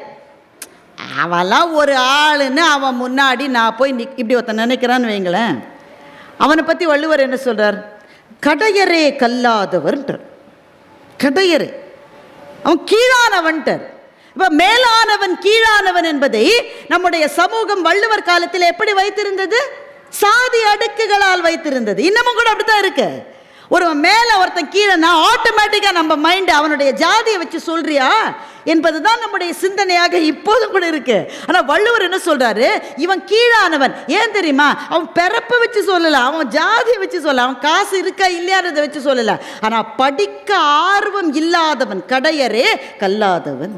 அவன்லாம் ஒரு ஆளுன்னு அவன் முன்னாடி நான் போய் நிக் இப்படி ஒருத்தன் நினைக்கிறான்னு வைங்களேன் அவனை பற்றி வள்ளுவர் என்ன சொல்றார் கடையரே கல்லாதவர்ன்றார் கடையரே அவன் கீழானவன்ட்டார் இப்போ மேலானவன் கீழானவன் என்பதை நம்முடைய சமூகம் வள்ளுவர் காலத்தில் எப்படி வைத்திருந்தது சாதி அடுக்குகளால் வைத்திருந்தது இன்னமும் கூட அப்படித்தான் இருக்கு ஒரு மேலே ஒருத்தன் கீழேனா ஆட்டோமேட்டிக்காக நம்ம மைண்டு அவனுடைய ஜாதியை வச்சு சொல்றியா என்பதுதான் நம்முடைய சிந்தனையாக இப்போதும் கூட இருக்கு ஆனால் வள்ளுவர் என்ன சொல்றாரு இவன் கீழானவன் ஏன் தெரியுமா அவன் பிறப்பை வச்சு சொல்லலை அவன் ஜாதியை வச்சு சொல்லல அவன் காசு இருக்கா இல்லையான்றதை வச்சு சொல்லலை ஆனால் படிக்க ஆர்வம் இல்லாதவன் கடையரே கல்லாதவன்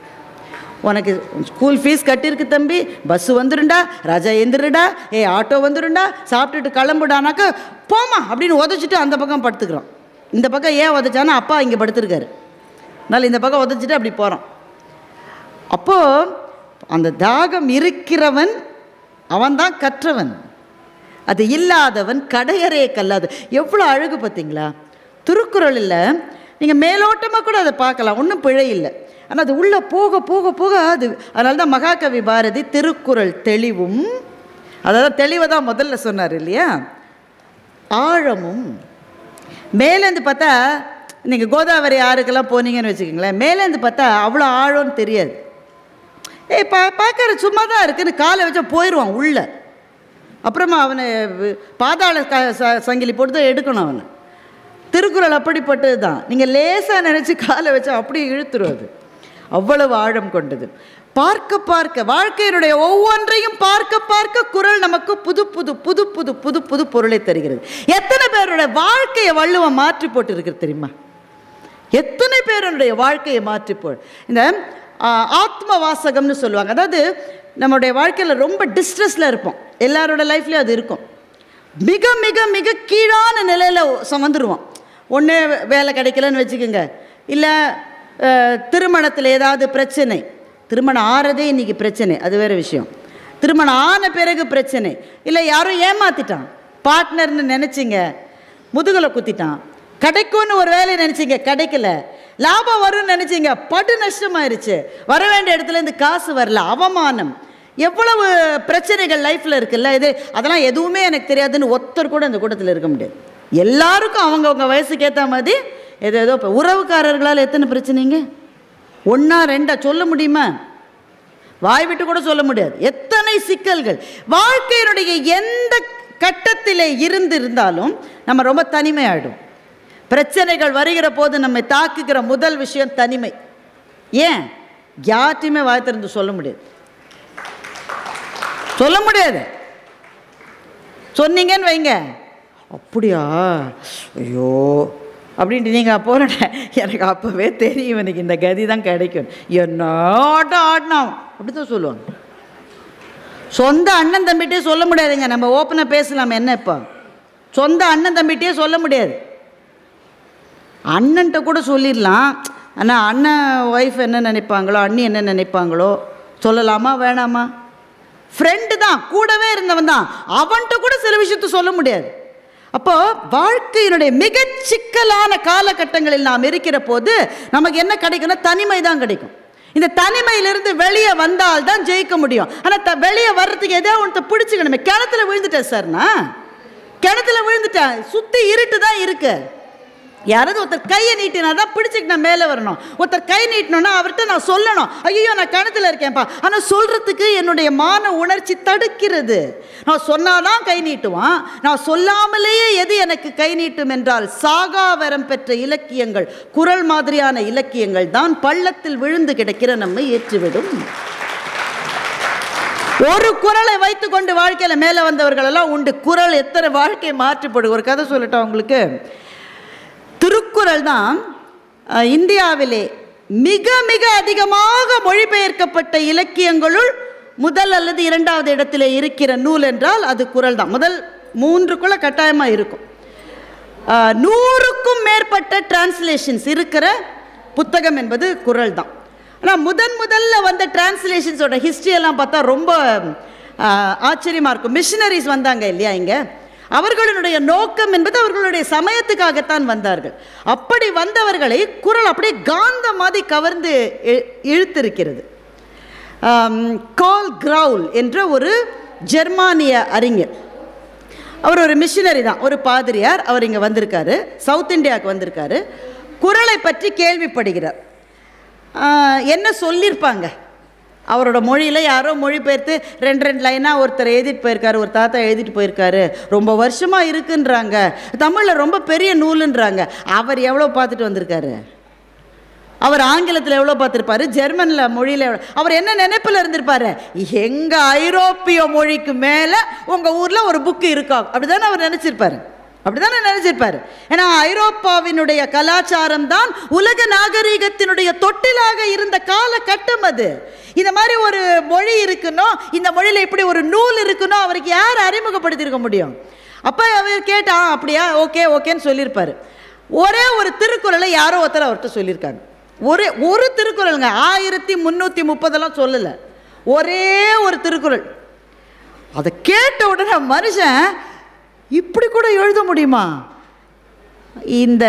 உனக்கு ஸ்கூல் ஃபீஸ் கட்டியிருக்கு தம்பி பஸ்ஸு வந்துருண்டா ராஜா எந்திருடா ஏ ஆட்டோ வந்துருண்டா சாப்பிட்டுட்டு கிளம்புடானாக்கா போமா அப்படின்னு உதச்சிட்டு அந்த பக்கம் படுத்துக்கிறோம் இந்த பக்கம் ஏன் உதச்சானா அப்பா இங்கே படுத்துருக்காரு அதனால் இந்த பக்கம் உதச்சிட்டு அப்படி போகிறோம் அப்போது அந்த தாகம் இருக்கிறவன் அவன்தான் கற்றவன் அது இல்லாதவன் கடையறே கல்லாது எவ்வளோ அழகு பார்த்தீங்களா திருக்குறளில் நீங்கள் மேலோட்டமாக கூட அதை பார்க்கலாம் ஒன்றும் பிழை இல்லை ஆனால் அது உள்ளே போக போக போக அது அதனால தான் மகாகவி பாரதி திருக்குறள் தெளிவும் அதாவது தெளிவை தான் முதல்ல சொன்னார் இல்லையா ஆழமும் மேலேருந்து பார்த்தா நீங்கள் கோதாவரி ஆறுக்கெல்லாம் போனீங்கன்னு வச்சுக்கோங்களேன் மேலேருந்து பார்த்தா அவ்வளோ ஆழம்னு தெரியாது ஏய் பா பார்க்கற சும்மா தான் இருக்குன்னு காலை வச்சா போயிடுவான் உள்ள அப்புறமா அவனை வி- பாதாள க ச- சங்கிலி போட்டு தான் எடுக்கணும் அவனை திருக்குறள் அப்படிப்பட்டது தான் நீங்கள் லேசாக நினச்சி காலை வச்சா அப்படியே இழுத்துரும் அது அவ்வளவு ஆழம் கொண்டது பார்க்க பார்க்க வாழ்க்கையினுடைய ஒவ்வொன்றையும் பார்க்க பார்க்க குறள் நமக்கு புது புது புது புது புது புது பொருளை தருகிறது எத்தனை பேருடைய வாழ்க்கையை வள்ளுவம் மாற்றி போட்டு இருக்குது தெரியுமா எத்தனை பேருடைய வாழ்க்கையை மாற்றி போ இந்த ஆ, ஆத்ம வாசகம்னு சொல்லுவாங்க அதாவது நம்மளுடைய வாழ்க்கையில் ரொம்ப டிஸ்ட்ரெஸில் இருப்போம் எல்லாரோட லைஃப்லேயும் அது இருக்கும் மிக மிக மிக கீழான நிலையில் வந்துடுவோம் ஒன்று வேலை கிடைக்கலன்னு வச்சுக்கோங்க இல்லை திருமணத்தில் ஏதாவது பிரச்சனை திருமணம் ஆறதே இன்றைக்கி பிரச்சனை அது வேறு விஷயம் திருமணம் ஆன பிறகு பிரச்சனை இல்லை யாரும் ஏமாத்திட்டான் பார்ட்னர்னு நினச்சிங்க முதுகுல குத்திட்டான் கிடைக்கும்னு ஒரு வேலையை நினச்சிங்க கிடைக்கல லாபம் வரும்னு நினச்சிங்க படு நஷ்டமாயிருச்சு வர வேண்டிய இடத்துல இருந்து காசு வரல அவமானம் எவ்வளவு பிரச்சனைகள் லைஃப்பில் இருக்குல்ல இது அதெல்லாம் எதுவுமே எனக்கு தெரியாதுன்னு ஒருத்தர் கூட அந்த கூட்டத்தில் இருக்க முடியாது எல்லாருக்கும் அவங்கவுங்க வயசுக்கு ஏற்ற மாதிரி ஏதோ ஏதோ இப்போ உறவுக்காரர்களால் எத்தனை பிரச்சனைங்க ஒன்றா ரெண்டா சொல்ல முடியுமா வாய் விட்டு கூட சொல்ல முடியாது எத்தனை சிக்கல்கள் வாழ்க்கையினுடைய எந்த கட்டத்திலே இருந்து இருந்தாலும் நம்ம ரொம்ப தனிமையாயிடும் பிரச்சனைகள் வருகிற போது நம்மை தாக்குகிற முதல் விஷயம் தனிமை ஏன் யார்ட்டையுமே வாய் திறந்து சொல்ல முடியாது சொல்ல முடியாது சொன்னீங்கன்னு வைங்க அப்படியா ஐயோ அப்படின்ட்டு நீங்கள் போகிற எனக்கு அப்போவே தெரியும் எனக்கு இந்த கதி தான் கிடைக்கும் என்ன ஆட்டம் ஆடினான் அப்படி தான் சொல்லுவாங்க சொந்த அண்ணன் தம்பிகிட்டே சொல்ல முடியாதுங்க நம்ம ஓப்பனாக பேசலாம் என்ன இப்போ சொந்த அண்ணன் தம்பிகிட்டே சொல்ல முடியாது அண்ணன்ட்ட கூட சொல்லிடலாம் ஆனால் அண்ணன் ஒய்ஃப் என்ன நினைப்பாங்களோ அண்ணி என்ன நினைப்பாங்களோ சொல்லலாமா வேணாமா ஃப்ரெண்டு தான் கூடவே இருந்தவன் தான் அவன்கிட்ட கூட சில விஷயத்த சொல்ல முடியாது அப்போ வாழ்க்கையினுடைய மிகச் சிக்கலான காலகட்டங்களில் நாம் இருக்கிற போது நமக்கு என்ன கிடைக்கும்னா தனிமை தான் கிடைக்கும் இந்த தனிமையிலிருந்து வெளியே வந்தால் தான் ஜெயிக்க முடியும் ஆனால் த வெளியே வர்றதுக்கு எதோ ஒன்றத்தை பிடிச்சிக்கணுமே கிணத்துல விழுந்துட்டேன் சார்னா கிணத்துல விழுந்துட்டேன் சுற்றி இருட்டு தான் இருக்கு யாராவது ஒருத்தர் கையை நீட்டினா தான் பிடிச்சிட்டு நான் மேலே வரணும் ஒருத்தர் கை நீட்டணும்னா அவர்கிட்ட நான் சொல்லணும் ஐயோ நான் கிணத்துல இருக்கேன்ப்பா ஆனால் சொல்கிறதுக்கு என்னுடைய மான உணர்ச்சி தடுக்கிறது நான் சொன்னாதான் கை நீட்டுவான் நான் சொல்லாமலேயே எது எனக்கு கை நீட்டும் என்றால் சாகாவரம் பெற்ற இலக்கியங்கள் குரல் மாதிரியான இலக்கியங்கள் தான் பள்ளத்தில் விழுந்து கிடக்கிற நம்மை ஏற்றிவிடும் ஒரு குரலை வைத்துக்கொண்டு வாழ்க்கையில் மேலே வந்தவர்கள் எல்லாம் உண்டு குரல் எத்தனை வாழ்க்கை மாற்றிப்படும் ஒரு கதை சொல்லட்டா உங்களுக்கு திருக்குறள் தான் அஹ், இந்தியாவிலே மிக மிக அதிகமாக மொழிபெயர்க்கப்பட்ட இலக்கியங்களுள் முதல் அல்லது இரண்டாவது இடத்திலே இருக்கிற நூல் என்றால் அது குறள் தான் முதல் மூன்றுக்குள்ள கட்டாயமாக இருக்கும் அஹ், நூறுக்கும் மேற்பட்ட டிரான்ஸ்லேஷன்ஸ் இருக்கிற புத்தகம் என்பது குறள் தான் ஆனால் முதன் முதல்ல வந்த டிரான்ஸ்லேஷன்ஸோட ஹிஸ்ட்ரியெல்லாம் பார்த்தா ரொம்ப அஹ், ஆச்சரியமா இருக்கும் மிஷினரிஸ் வந்தாங்க இல்லையா இங்கே அவர்களுடைய நோக்கம் என்பது அவர்களுடைய சமயத்துக்காகத்தான் வந்தார்கள் அப்படி வந்தவர்களை குரல் அப்படியே காந்த மாதிரி கவர்ந்து இ- இழுத்திருக்கிறது ஆம், கால் கிரவுல் என்ற ஒரு ஜெர்மானிய அறிஞர் அவர் ஒரு மிஷினரி தான் ஒரு பாதிரியார் அவர் இங்கே வந்திருக்காரு சவுத் இந்தியாவுக்கு வந்திருக்காரு குரலை பற்றி கேள்விப்படுகிறார் ஆஹ், என்ன சொல்லியிருப்பாங்க அவரோட மொழியில் யாரோ மொழிபெயர்த்து ரெண்டு ரெண்டு லைனாக ஒருத்தர் எழுதிட்டு போயிருக்காரு ஒரு தாத்தா எழுதிட்டு போயிருக்காரு ரொம்ப வருஷமாக இருக்குன்றாங்க தமிழில் ரொம்ப பெரிய நூலுன்றாங்க அவர் எவ்வளோ பார்த்துட்டு வந்திருக்காரு அவர் ஆங்கிலத்தில் எவ்வளோ பார்த்துருப்பாரு ஜெர்மனில் மொழியில் எவ்வளோ அவர் என்ன நினைப்பில் இருந்திருப்பாரு எங்கள் ஐரோப்பிய மொழிக்கு மேலே உங்கள் ஊரில் ஒரு புக்கு இருக்கா அப்படிதானே அவர் நினச்சிருப்பாரு அப்படிதானே நினச்சிருப்பாரு ஏன்னா ஐரோப்பாவினுடைய கலாச்சாரம் தான் உலக நாகரீகத்தினுடைய தொட்டிலாக இருந்த காலகட்டம் அது இந்த மாதிரி ஒரு மொழி இருக்குன்னோ இந்த மொழியில் இப்படி ஒரு நூல் இருக்குன்னோ அவருக்கு யார் அறிமுகப்படுத்தியிருக்க முடியும் அப்போ அவர் கேட்டா அப்படியா ஓகே ஓகேன்னு சொல்லியிருப்பாரு ஒரே ஒரு திருக்குறளை யாரோ ஒருத்தர் அவர்கிட்ட சொல்லியிருக்காங்க ஒரே ஒரு திருக்குறளுங்க ஆயிரத்தி முந்நூற்றி முப்பதெல்லாம் சொல்லலை ஒரே ஒரு திருக்குறள் அதை கேட்ட உடனே மனுஷன் இப்படி கூட எழுத முடியுமா இந்த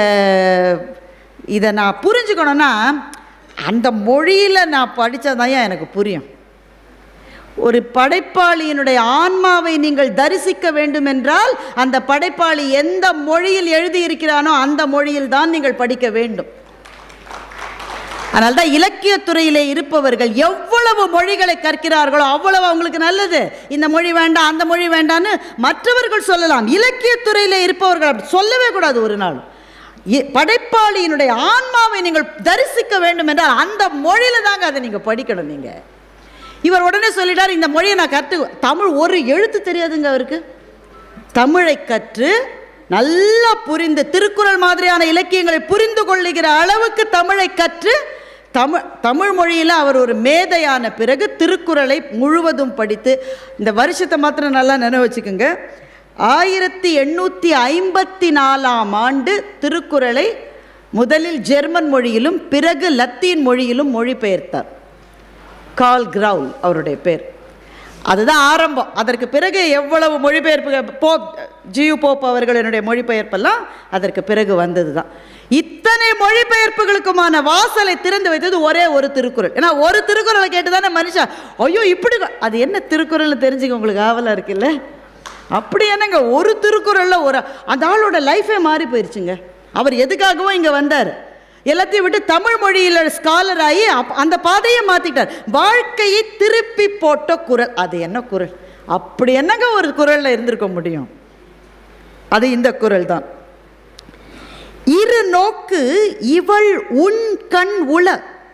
இதை நான் புரிஞ்சுக்கணும்னா அந்த மொழியில் நான் படித்ததான் எனக்கு புரியும் ஒரு படைப்பாளியினுடைய ஆன்மாவை நீங்கள் தரிசிக்க வேண்டும் என்றால் அந்த படைப்பாளி எந்த மொழியில் எழுதியிருக்கிறானோ அந்த மொழியில் தான் நீங்கள் படிக்க வேண்டும் அதனால்தான் இலக்கியத்துறையிலே இருப்பவர்கள் எவ்வளவு மொழிகளை கற்கிறார்களோ அவ்வளவு அவங்களுக்கு நல்லது இந்த மொழி வேண்டாம் அந்த மொழி வேண்டான்னு மற்றவர்கள் சொல்லலாம் இலக்கியத்துறையிலே இருப்பவர்கள் அப்படி சொல்லவே கூடாது ஒரு நாள் இ- படைப்பாளியினுடைய ஆன்மாவை நீங்கள் தரிசிக்க வேண்டும் என்றால் அந்த மொழியில தாங்க அதை நீங்கள் படிக்கணும் நீங்கள் இவர் உடனே சொல்லிட்டார் இந்த மொழியை நான் கற்று தமிழ் ஒரு எழுத்து தெரியாதுங்க அவருக்கு தமிழை கற்று நல்லா புரிந்து திருக்குறள் மாதிரியான இலக்கியங்களை புரிந்து கொள்ளுகிற அளவுக்கு தமிழை கற்று தமிழ் தமிழ் மொழியில் அவர் ஒரு மேதையான பிறகு திருக்குறளை முழுவதும் படித்து இந்த வருஷத்தை மாத்திரம் நல்லா நினைவு வச்சுக்கோங்க ஆயிரத்தி எண்ணூற்றி ஐம்பத்தி நாலாம் ஆண்டு திருக்குறளை முதலில் ஜெர்மன் மொழியிலும் பிறகு லத்தீன் மொழியிலும் மொழிபெயர்த்தார் கால் கிரவுல் அவருடைய பேர் அதுதான் ஆரம்பம் அதற்கு பிறகு எவ்வளவு மொழிபெயர்ப்பு போப் ஜியு போப் அவர்களினுடைய மொழிபெயர்ப்பெல்லாம் அதற்கு பிறகு வந்தது தான் இத்தனை மொழிபெயர்ப்புகளுக்குமான வாசலை திறந்து வைத்தது ஒரே ஒரு திருக்குறள் ஏன்னா ஒரு திருக்குறளை கேட்டு தானே மனுஷன் ஐயோ இப்படி கொ-" அது என்ன திருக்குறள்னு தெரிஞ்சுக்க உங்களுக்கு ஆவலாக இருக்குல்ல அப்படி என்னங்க ஒரு திருக்குறளில் ஒரு அந்த ஆளோட லைஃபே மாறி போயிருச்சுங்க அவர் எதுக்காகவும் இங்கே வந்தார் எல்லாத்தையும் விட்டு தமிழ் மொழியில் ஸ்காலர் ஆகி அப்- அந்த பாதையை மாற்றிட்டார் வாழ்க்கையை திருப்பி போட்ட குரல் அது என்ன குரல் அப்படி என்னங்க ஒரு குரலில் இருந்திருக்க முடியும் அது இந்த குரல் தான் இரு நோக்கு இவள் உன் கண் உள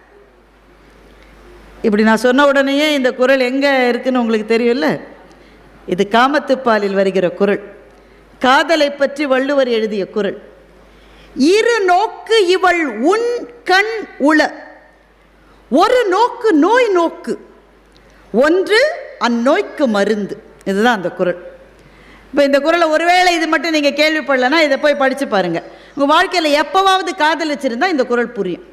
இப்படி நான் சொன்ன உடனேயே இந்த குரல் எங்கே இருக்குன்னு உங்களுக்கு தெரியும்ல இது காமத்துப்பாலில் வருகிற குரல் காதலை பற்றி வள்ளுவர் எழுதிய குரல் இரு நோக்கு இவள் உன் கண் உள ஒரு நோக்கு நோய் நோக்கு ஒன்று அந்நோய்க்கு மருந்து இதுதான் அந்த குரல் இப்போ இந்த குரலை ஒருவேளை இது மட்டும் நீங்கள் கேள்விப்படலைன்னா இதை போய் படித்து பாருங்கள் உங்கள் வாழ்க்கையில் எப்போவாவது காதலிச்சிருந்தா இந்த குரல் புரியும்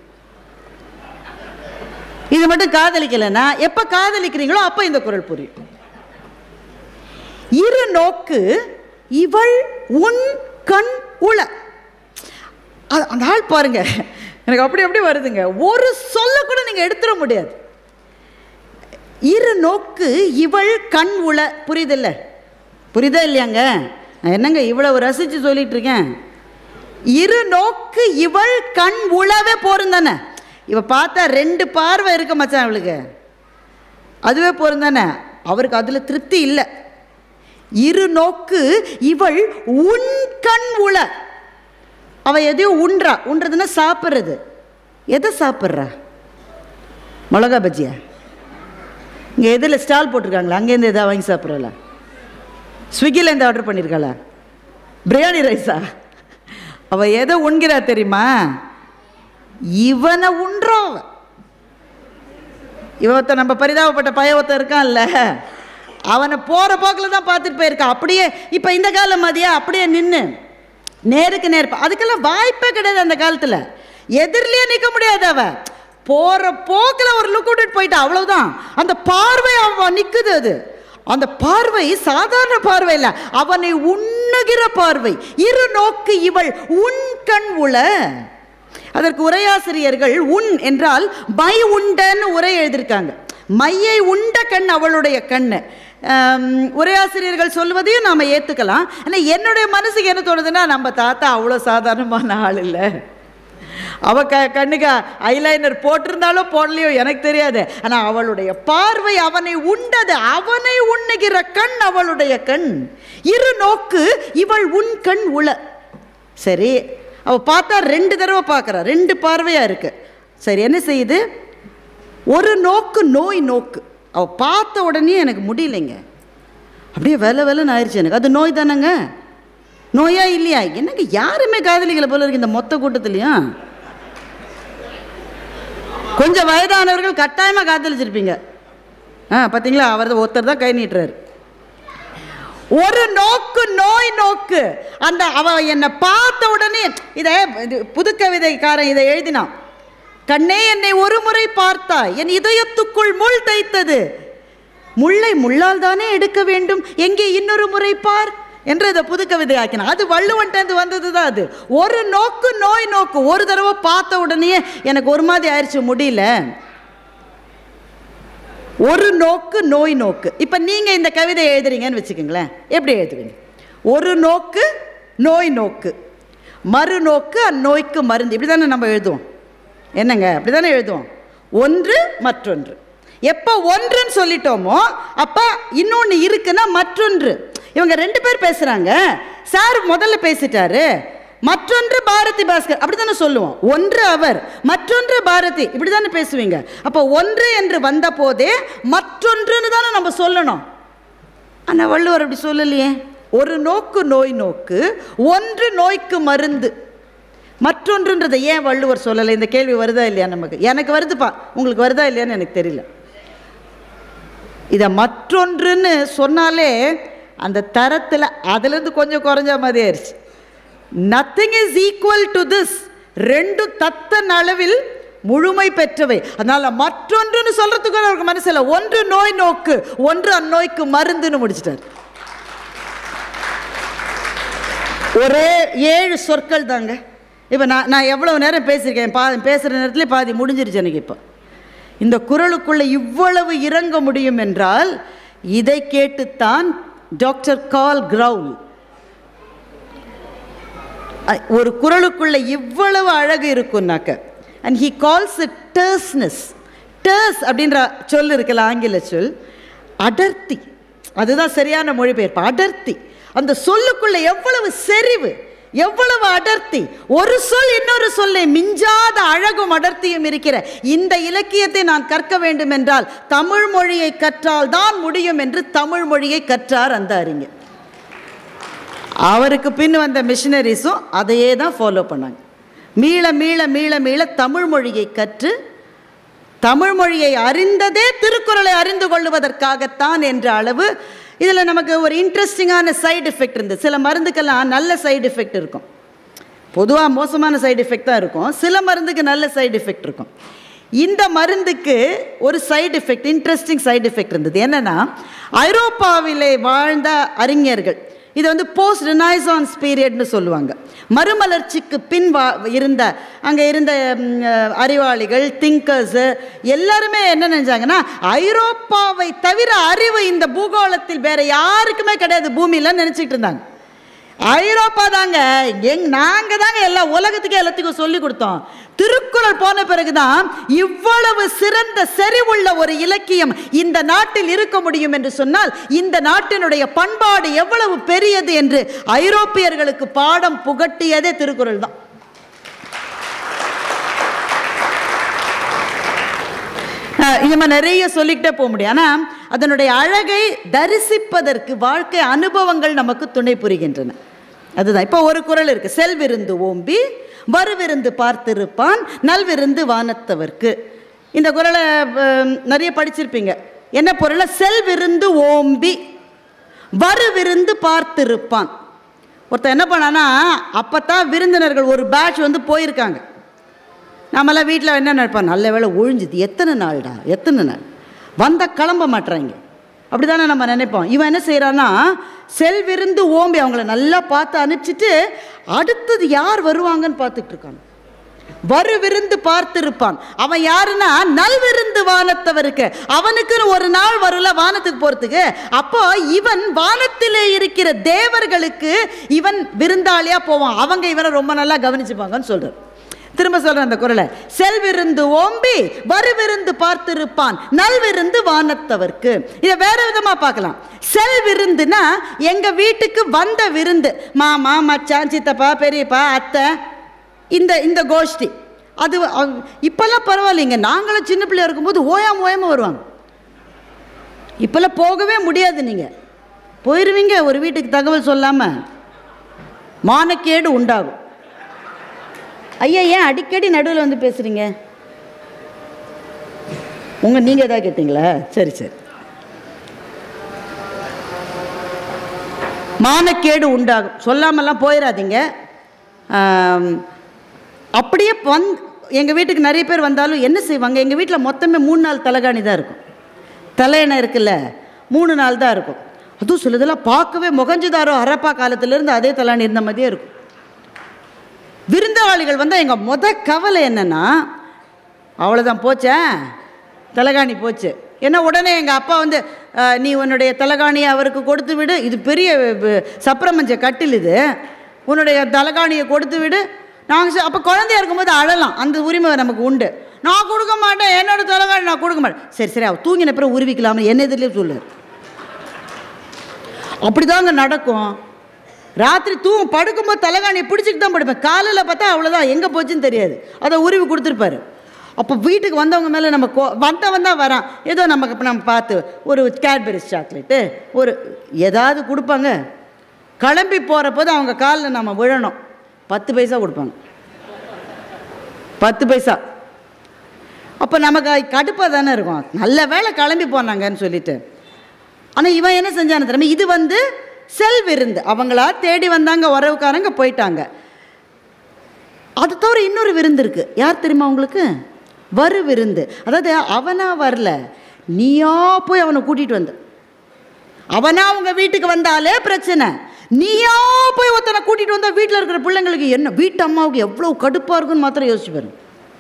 இது மட்டும் காதலிக்கலைன்னா எப்போ காதலிக்கிறீங்களோ அப்போ இந்த குரல் புரியும் இரு நோக்கு இவள் உன் கண் உள அ- அந்த ஆள் பாருங்க எனக்கு அப்படி அப்படி வருதுங்க ஒரு சொல்ல கூட நீங்கள் எடுத்துட முடியாது இரு நோக்கு இவள் கண் உள புரியுதில்ல புரியுதா இல்லையாங்க நான் என்னங்க இவ்வளவு ரசித்து சொல்லிட்டு இருக்கேன் இரு நோக்கு இவள் கண் உளவே போரும் தானே இவ பார்த்தா ரெண்டு பார்வை இருக்க மச்சான் அவளுக்கு அதுவே போரும் தானே அவருக்கு அதில் திருப்தி இல்லை இரு நோக்கு இவள் உன் கண் உள அவ எதையோ உண்றா உண்றதுன்னா சாப்பிட்றது எதை சாப்பிட்றா மிளகா பஜ்ஜியா இங்கே எதில் ஸ்டால் போட்டிருக்காங்களா அங்கேருந்து எதாவது வாங்கி சாப்பிட்றல ஸ்விக்கிலேருந்து ஆர்டர் பண்ணியிருக்காளா பிரியாணி ரைஸா அவள் எதை உண்கிறா தெரியுமா இவனை உண்றோம் அவ இவத்த நம்ம பரிதாபப்பட்ட பய ஒருத்தன் இருக்கான்ல அவனை போகிற போக்கில் தான் பார்த்துட்டு போயிருக்கான் அப்படியே இப்போ இந்த காலம் மாதிரியா அப்படியே நின்று நேருக்கு நேர் பா- அதுக்கெல்லாம் வாய்ப்பே கிடையாது அந்த காலத்தில் எதிரிலேயே நிற்க முடியாது அவ போகிற போக்கில் ஒரு லுக் விட்டுட்டு போயிட்டா அவ்வளவுதான் அந்த பார்வை அவன் நிற்குது அது அந்த பார்வை சாதாரண பார்வை இல்லை அவனை உண்ணுகிற பார்வை இரு நோக்கு இவள் உன் கண் உள அதற்கு உரையாசிரியர்கள் உன் என்றால் மை உண்டன்னு உரை எழுதியிருக்காங்க மையை உண்ட கண் அவளுடைய கண் ஆம், உரையாசிரியர்கள் சொல்வதையும் நாம் ஏற்றுக்கலாம் ஆனால் என்னுடைய மனசுக்கு என்ன தோணுதுன்னா நம்ம தாத்தா அவ்வளோ சாதாரணமான ஆள் இல்லை அவ க கண்ணுக்கு ஐலைனர் போட்டிருந்தாலோ போடலையோ எனக்கு தெரியாது ஆனால் அவளுடைய பார்வை அவனை உண்டது அவனை உண்ணுகிற கண் அவளுடைய கண் இரு நோக்கு இவள் உன் கண் உள சரி அவ பார்த்தா ரெண்டு தடவை பார்க்குறா ரெண்டு பார்வையாக இருக்கு சரி என்ன செய்யுது ஒரு நோக்கு நோய் நோக்கு அவ பார்த்த உடனே எனக்கு முடியலைங்க அப்படியே வெலை வெலைன்னு ஆயிடுச்சு எனக்கு அது நோய் தானேங்க நோயா இல்லையா என்னங்க யாருமே காதலிகளை போல இருக்கு இந்த மொத்த கூட்டத்துலையும் கொஞ்சம் வயதானவர்கள் கட்டாயமாக காதலிச்சிருப்பீங்க ஆ பார்த்தீங்களா அவர் ஒருத்தர் தான் கை நீட்டுறாரு ஒரு நோக்கு நோய் நோக்கு அந்த அவ என்னை பார்த்த உடனே இதை இது புது கவிதைக்காரன் இதை எழுதினான் கண்ணே என்னை ஒரு முறை பார்த்தாய் என் இதயத்துக்குள் முள் தைத்தது முள்ளை முள்ளால் தானே எடுக்க வேண்டும் எங்கே இன்னொரு முறை பார் என்று இதை புது கவிதை ஆக்கினான் அது வள்ளுவன்ட்டு வந்தது தான் அது ஒரு நோக்கு நோய் நோக்கு ஒரு தடவை பார்த்த உடனே எனக்கு ஒரு மாதிரி ஆயிடுச்சு முடியல ஒரு நோக்கு நோய் நோக்கு இப்போ நீங்கள் இந்த கவிதை எழுதுறீங்கன்னு வச்சுக்கோங்களேன் எப்படி எழுதுவீங்க ஒரு நோக்கு நோய் நோக்கு மறுநோக்கு அந்நோய்க்கு மருந்து இப்படி தானே நம்ம எழுதுவோம் என்னங்க அப்படி தானே எழுதுவோம் ஒன்று மற்றொன்று எப்போ ஒன்றுன்னு சொல்லிட்டோமோ அப்போ இன்னொன்று இருக்குன்னா மற்றொன்று இவங்க ரெண்டு பேர் பேசுகிறாங்க சார் முதல்ல பேசிட்டாரு மற்றொன்று பாரதி பாஸ்கர் அப்படி தானே சொல்லுவோம் ஒன்று அவர் மற்றொன்று பாரதி இப்படி தானே பேசுவீங்க அப்போ ஒன்று என்று வந்த போதே மற்றொன்றுன்னு தானே நம்ம சொல்லணும் ஆனால் வள்ளுவர் அப்படி சொல்லலையே ஒரு நோக்கு நோய் நோக்கு ஒன்று நோய்க்கு மருந்து மற்றொன்றுன்றதை ஏன் வள்ளுவர் சொல்லலை இந்த கேள்வி வருதா இல்லையா நமக்கு எனக்கு வருதுப்பா உங்களுக்கு வருதா இல்லையான்னு எனக்கு தெரியல இதை மற்றொன்றுன்னு சொன்னாலே அந்த தரத்தில் அதுலேருந்து கொஞ்சம் குறைஞ்ச மாதிரி ஆயிடுச்சு nothing is equal to this ரெண்டு தத்தன் அளவில் முழுமை பெற்றவை அதனால மற்றொன்றுன்னு சொல்றதுக்கு அவருக்கு மனசில் ஒன்று நோய் நோக்கு ஒன்று அந்நோய்க்கு மருந்துன்னு முடிச்சிட்டார் ஒரே ஏழு சொற்கள் தாங்க இப்போ நான் நான் எவ்வளோ நேரம் பேசியிருக்கேன் பா பேசுகிற நேரத்தில் பாதி முடிஞ்சிருச்சு எனக்கு இப்போ இந்த குரலுக்குள்ளே இவ்வளவு இறங்க முடியும் என்றால் இதை கேட்டுத்தான் டாக்டர் கால் கிரவுல் அ- ஒரு குரலுக்குள்ள இவ்வளவு அழகு இருக்குன்னாக்க and he calls it terseness terse அப்படின்ற சொல் இருக்குல்ல ஆங்கில சொல் அடர்த்தி அதுதான் சரியான மொழிபெயர்ப்பு அடர்த்தி அந்த சொல்லுக்குள்ள எவ்வளவு செறிவு எவ்வளவு அடர்த்தி ஒரு சொல் இன்னொரு சொல்லை மிஞ்சாத அழகும் அடர்த்தியும் இருக்கிற இந்த இலக்கியத்தை நான் கற்க வேண்டும் என்றால் தமிழ் மொழியை கற்றால் தான் முடியும் என்று தமிழ் மொழியை கற்றார் அந்த அறிஞர் அவருக்கு பின் வந்த மிஷினரிஸும் அதையே தான் ஃபாலோ பண்ணாங்க மீள மீள மீள மீள தமிழ் மொழியை கற்று தமிழ் மொழியை அறிந்ததே திருக்குறளை அறிந்து கொள்வதற்காகத்தான் என்ற அளவு இதில் நமக்கு ஒரு இன்ட்ரெஸ்டிங்கான சைடு எஃபெக்ட் இருந்தது சில மருந்துக்கெல்லாம் நல்ல சைடு எஃபெக்ட் இருக்கும் பொதுவாக மோசமான சைடு எஃபெக்ட் தான் இருக்கும் சில மருந்துக்கு நல்ல சைடு எஃபெக்ட் இருக்கும் இந்த மருந்துக்கு ஒரு side effect interesting side effect இருந்தது என்னென்னா ஐரோப்பாவிலே வாழ்ந்த அறிஞர்கள் இது வந்து போஸ்ட் ரினைசான்ஸ் பீரியட்னு சொல்லுவாங்க மறுமலர்ச்சிக்கு பின் வா இருந்த அங்கே இருந்த ம், அறிவாளிகள் திங்கர்ஸு எல்லாருமே என்ன நினைச்சாங்கன்னா ஐரோப்பாவை தவிர அறிவு இந்த பூகோளத்தில் வேற யாருக்குமே கிடையாது பூமியில் நினச்சிட்டு இருந்தாங்க ஐரோப்பா தாங்க எங் நாங்கள் தாங்க எல்லா உலகத்துக்கே எல்லாத்துக்கும் சொல்லி கொடுத்தோம் திருக்குறள் போன பிறகுதான் இவ்வளவு சிறந்த செறிவுள்ள ஒரு இலக்கியம் இந்த நாட்டில் இருக்க முடியும் என்று சொன்னால் இந்த நாட்டினுடைய பண்பாடு எவ்வளவு பெரியது என்று ஐரோப்பியர்களுக்கு பாடம் புகட்டியதே திருக்குறள் தான் அஹ் இந்த மாதிரி நிறைய சொல்லிக்கிட்டே போக முடியும் ஆனால் அதனுடைய அழகை தரிசிப்பதற்கு வாழ்க்கை அனுபவங்கள் நமக்கு துணை புரிகின்றன அதுதான் இப்போ ஒரு குறள் இருக்கு செல்விருந்து ஓம்பி வருவிருந்து பார்த்திருப்பான் நல்விருந்து வானத்தவர்க்கு இந்த குறளை அஹ், நிறைய படிச்சிருப்பீங்க என்ன பொருளை செல்விருந்து ஓம்பி வருவிருந்து பார்த்திருப்பான் ஒருத்தன் என்ன பண்ணானா அப்பதான் விருந்தினர்கள் ஒரு பேட்ச் வந்து போயிருக்காங்க நாமெல்லாம் வீட்டில் என்ன நினைப்போம் நல்ல வேளை ஒழிஞ்சுது எத்தனை நாள்டா எத்தனை நாள் வந்தால் கிளம்ப மாட்றாங்க அப்படி தானே நம்ம நினைப்போம் இவன் என்ன செய்கிறான்னா செல்விருந்து ஓம்பி அவங்கள நல்லா பார்த்து அனுப்பிச்சிட்டு அடுத்தது யார் வருவாங்கன்னு பார்த்துட்டு இருக்கான் வரு விருந்து பார்த்திருப்பான் அவன் யாருன்னா நல்விருந்து வானத்தவருக்கு அவனுக்குன்னு ஒரு நாள் வரும்ல வானத்துக்கு போறதுக்கு அப்போ இவன் வானத்திலே இருக்கிற தேவர்களுக்கு இவன் விருந்தாளியா போவான் அவங்க இவனை ரொம்ப நல்லா கவனிச்சுப்பாங்கன்னு சொல்றார் திரும்ப சொல்றேன் அந்த குரலை செல்விருந்து ஓம்பி வருவிருந்து பார்த்திருப்பான் நல்விருந்து வானத்தவர்க்கு இதை வேற விதமா பார்க்கலாம் செல்விருந்துனா எங்க வீட்டுக்கு வந்த விருந்து மாமா மச்சான் சித்தப்பா பெரியப்பா அத்தை இந்த இந்த கோஷ்டி அது அவ- இப்பெல்லாம் பரவாயில்லைங்க நாங்களும் சின்ன பிள்ளையா இருக்கும்போது ஓயாம ஓயாம வருவாங்க இப்பெல்லாம் போகவே முடியாது நீங்க போயிருவீங்க ஒரு வீட்டுக்கு தகவல் சொல்லாம மானக்கேடு உண்டாகும் ஐயா ஏன் அடிக்கடி நடுவில் வந்து பேசுறீங்க உங்க நீங்க ஏதாவது கேட்டீங்களா சரி சரி மானக்கேடு உண்டாகும் சொல்லாமலாம் போயிடாதீங்க ஆம், அப்படியே வந் எங்கள் வீட்டுக்கு நிறைய பேர் வந்தாலும் என்ன செய்வாங்க எங்கள் வீட்டில் மொத்தமே மூணு நாள் தலைகாணி தான் இருக்கும் தலையணை இருக்குல்ல மூணு நாள் தான் இருக்கும் அதுவும் சிலதெல்லாம் பார்க்கவே முகஞ்சுதாரோ அரப்பா காலத்துலேருந்து அதே தலாணி இருந்த மாதிரியே இருக்கும் விருந்தாளிகள் வந்தால் எங்கள் முத கவலை என்னன்னா அவ்வளோதான் போச்சே தலைகாணி போச்சு ஏன்னா உடனே எங்கள் அப்பா வந்து அஹ், நீ உன்னுடைய தலகாணியை அவருக்கு கொடுத்து விடு இது பெரிய அஹ், சப்ரமஞ்ச கட்டில் இது உன்னுடைய தலகாணியை கொடுத்து விடு நாங்கள் அப்போ குழந்தையா இருக்கும்போது அழலாம் அந்த உரிமை நமக்கு உண்டு நான் கொடுக்க மாட்டேன் என்னோட தலகாணி நான் கொடுக்க மாட்டேன் சரி சரி அவ தூங்கின பிறகு உருவிக்கலாம்னு என்ன எதிரிலே சொல்லுவார் அப்படிதாங்க நடக்கும் ராத்திரி தூங்க படுக்கும்போது தலைகாணியை பிடிச்சிட்டு தான் படுப்பேன் காலையில் பார்த்தா அவ்வளோதான் எங்கே போச்சுன்னு தெரியாது அதை உருவி கொடுத்துருப்பாரு அப்போ வீட்டுக்கு வந்தவங்க மேலே நம்ம கோ வந்தவன் தான் வரான் ஏதோ நமக்கு இப்போ நம்ம பார்த்து ஒரு கேட்பரிஸ் சாக்லேட்டு ஒரு ஏதாவது கொடுப்பாங்க கிளம்பி போகிறப்போது அவங்க காலில் நம்ம விழணும் பத்து பைசா கொடுப்பாங்க பத்து பைசா அப்போ நமக்கு கடுப்பாக தானே இருக்கும் நல்ல வேளை கிளம்பி போனாங்கன்னு சொல்லிட்டு ஆனால் இவன் என்ன செஞ்சான தெரியுமா இது வந்து செல் விருந்து அவங்களா தேடி வந்தாங்க உறவுக்காரங்க போயிட்டாங்க அது தவிர இன்னொரு விருந்து இருக்கு யார் தெரியுமா உங்களுக்கு வரு விருந்து அதாவது அவனா வரல நீயா போய் அவனை கூட்டிட்டு வந்த அவனா உங்க வீட்டுக்கு வந்தாலே பிரச்சனை நீயா போய் ஒருத்தனை கூட்டிட்டு வந்தா வீட்டில் இருக்கிற பிள்ளைங்களுக்கு என்ன வீட்டு அம்மாவுக்கு எவ்வளோ கடுப்பாக இருக்குன்னு மாத்திரம் யோசிச்சு பாருங்க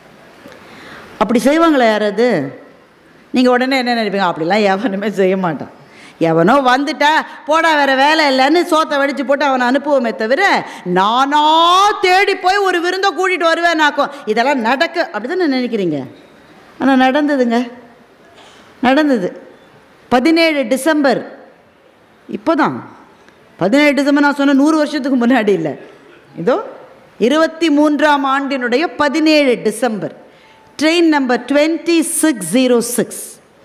அப்படி செய்வாங்களா யாராவது நீங்கள் உடனே என்ன நினைப்பீங்க அப்படிலாம் எவனுமே செய்ய மாட்டான் எவனோ வந்துட்டா போடா வேற வேலை இல்லைன்னு சோத்தை வடித்து போட்டு அவனை அனுப்புவோமே தவிர நானா தேடி போய் ஒரு விருந்தை கூட்டிகிட்டு வருவேன் நாக்கும் இதெல்லாம் நடக்க அப்படி தானே நினைக்கிறீங்க ஆனால் நடந்ததுங்க நடந்தது பதினேழு டிசம்பர் இப்போதான் பதினேழு டிசம்பர் நான் சொன்ன நூறு வருஷத்துக்கு முன்னாடி இல்லை இதோ இருபத்தி மூன்றாம் ஆண்டினுடைய பதினேழு December train number twenty six zero six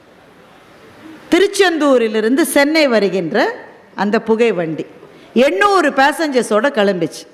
திருச்செந்தூரிலிருந்து சென்னை வருகின்ற அந்த புகை வண்டி எண்ணூறு பேசஞ்சர்ஸோட கிளம்பிச்சு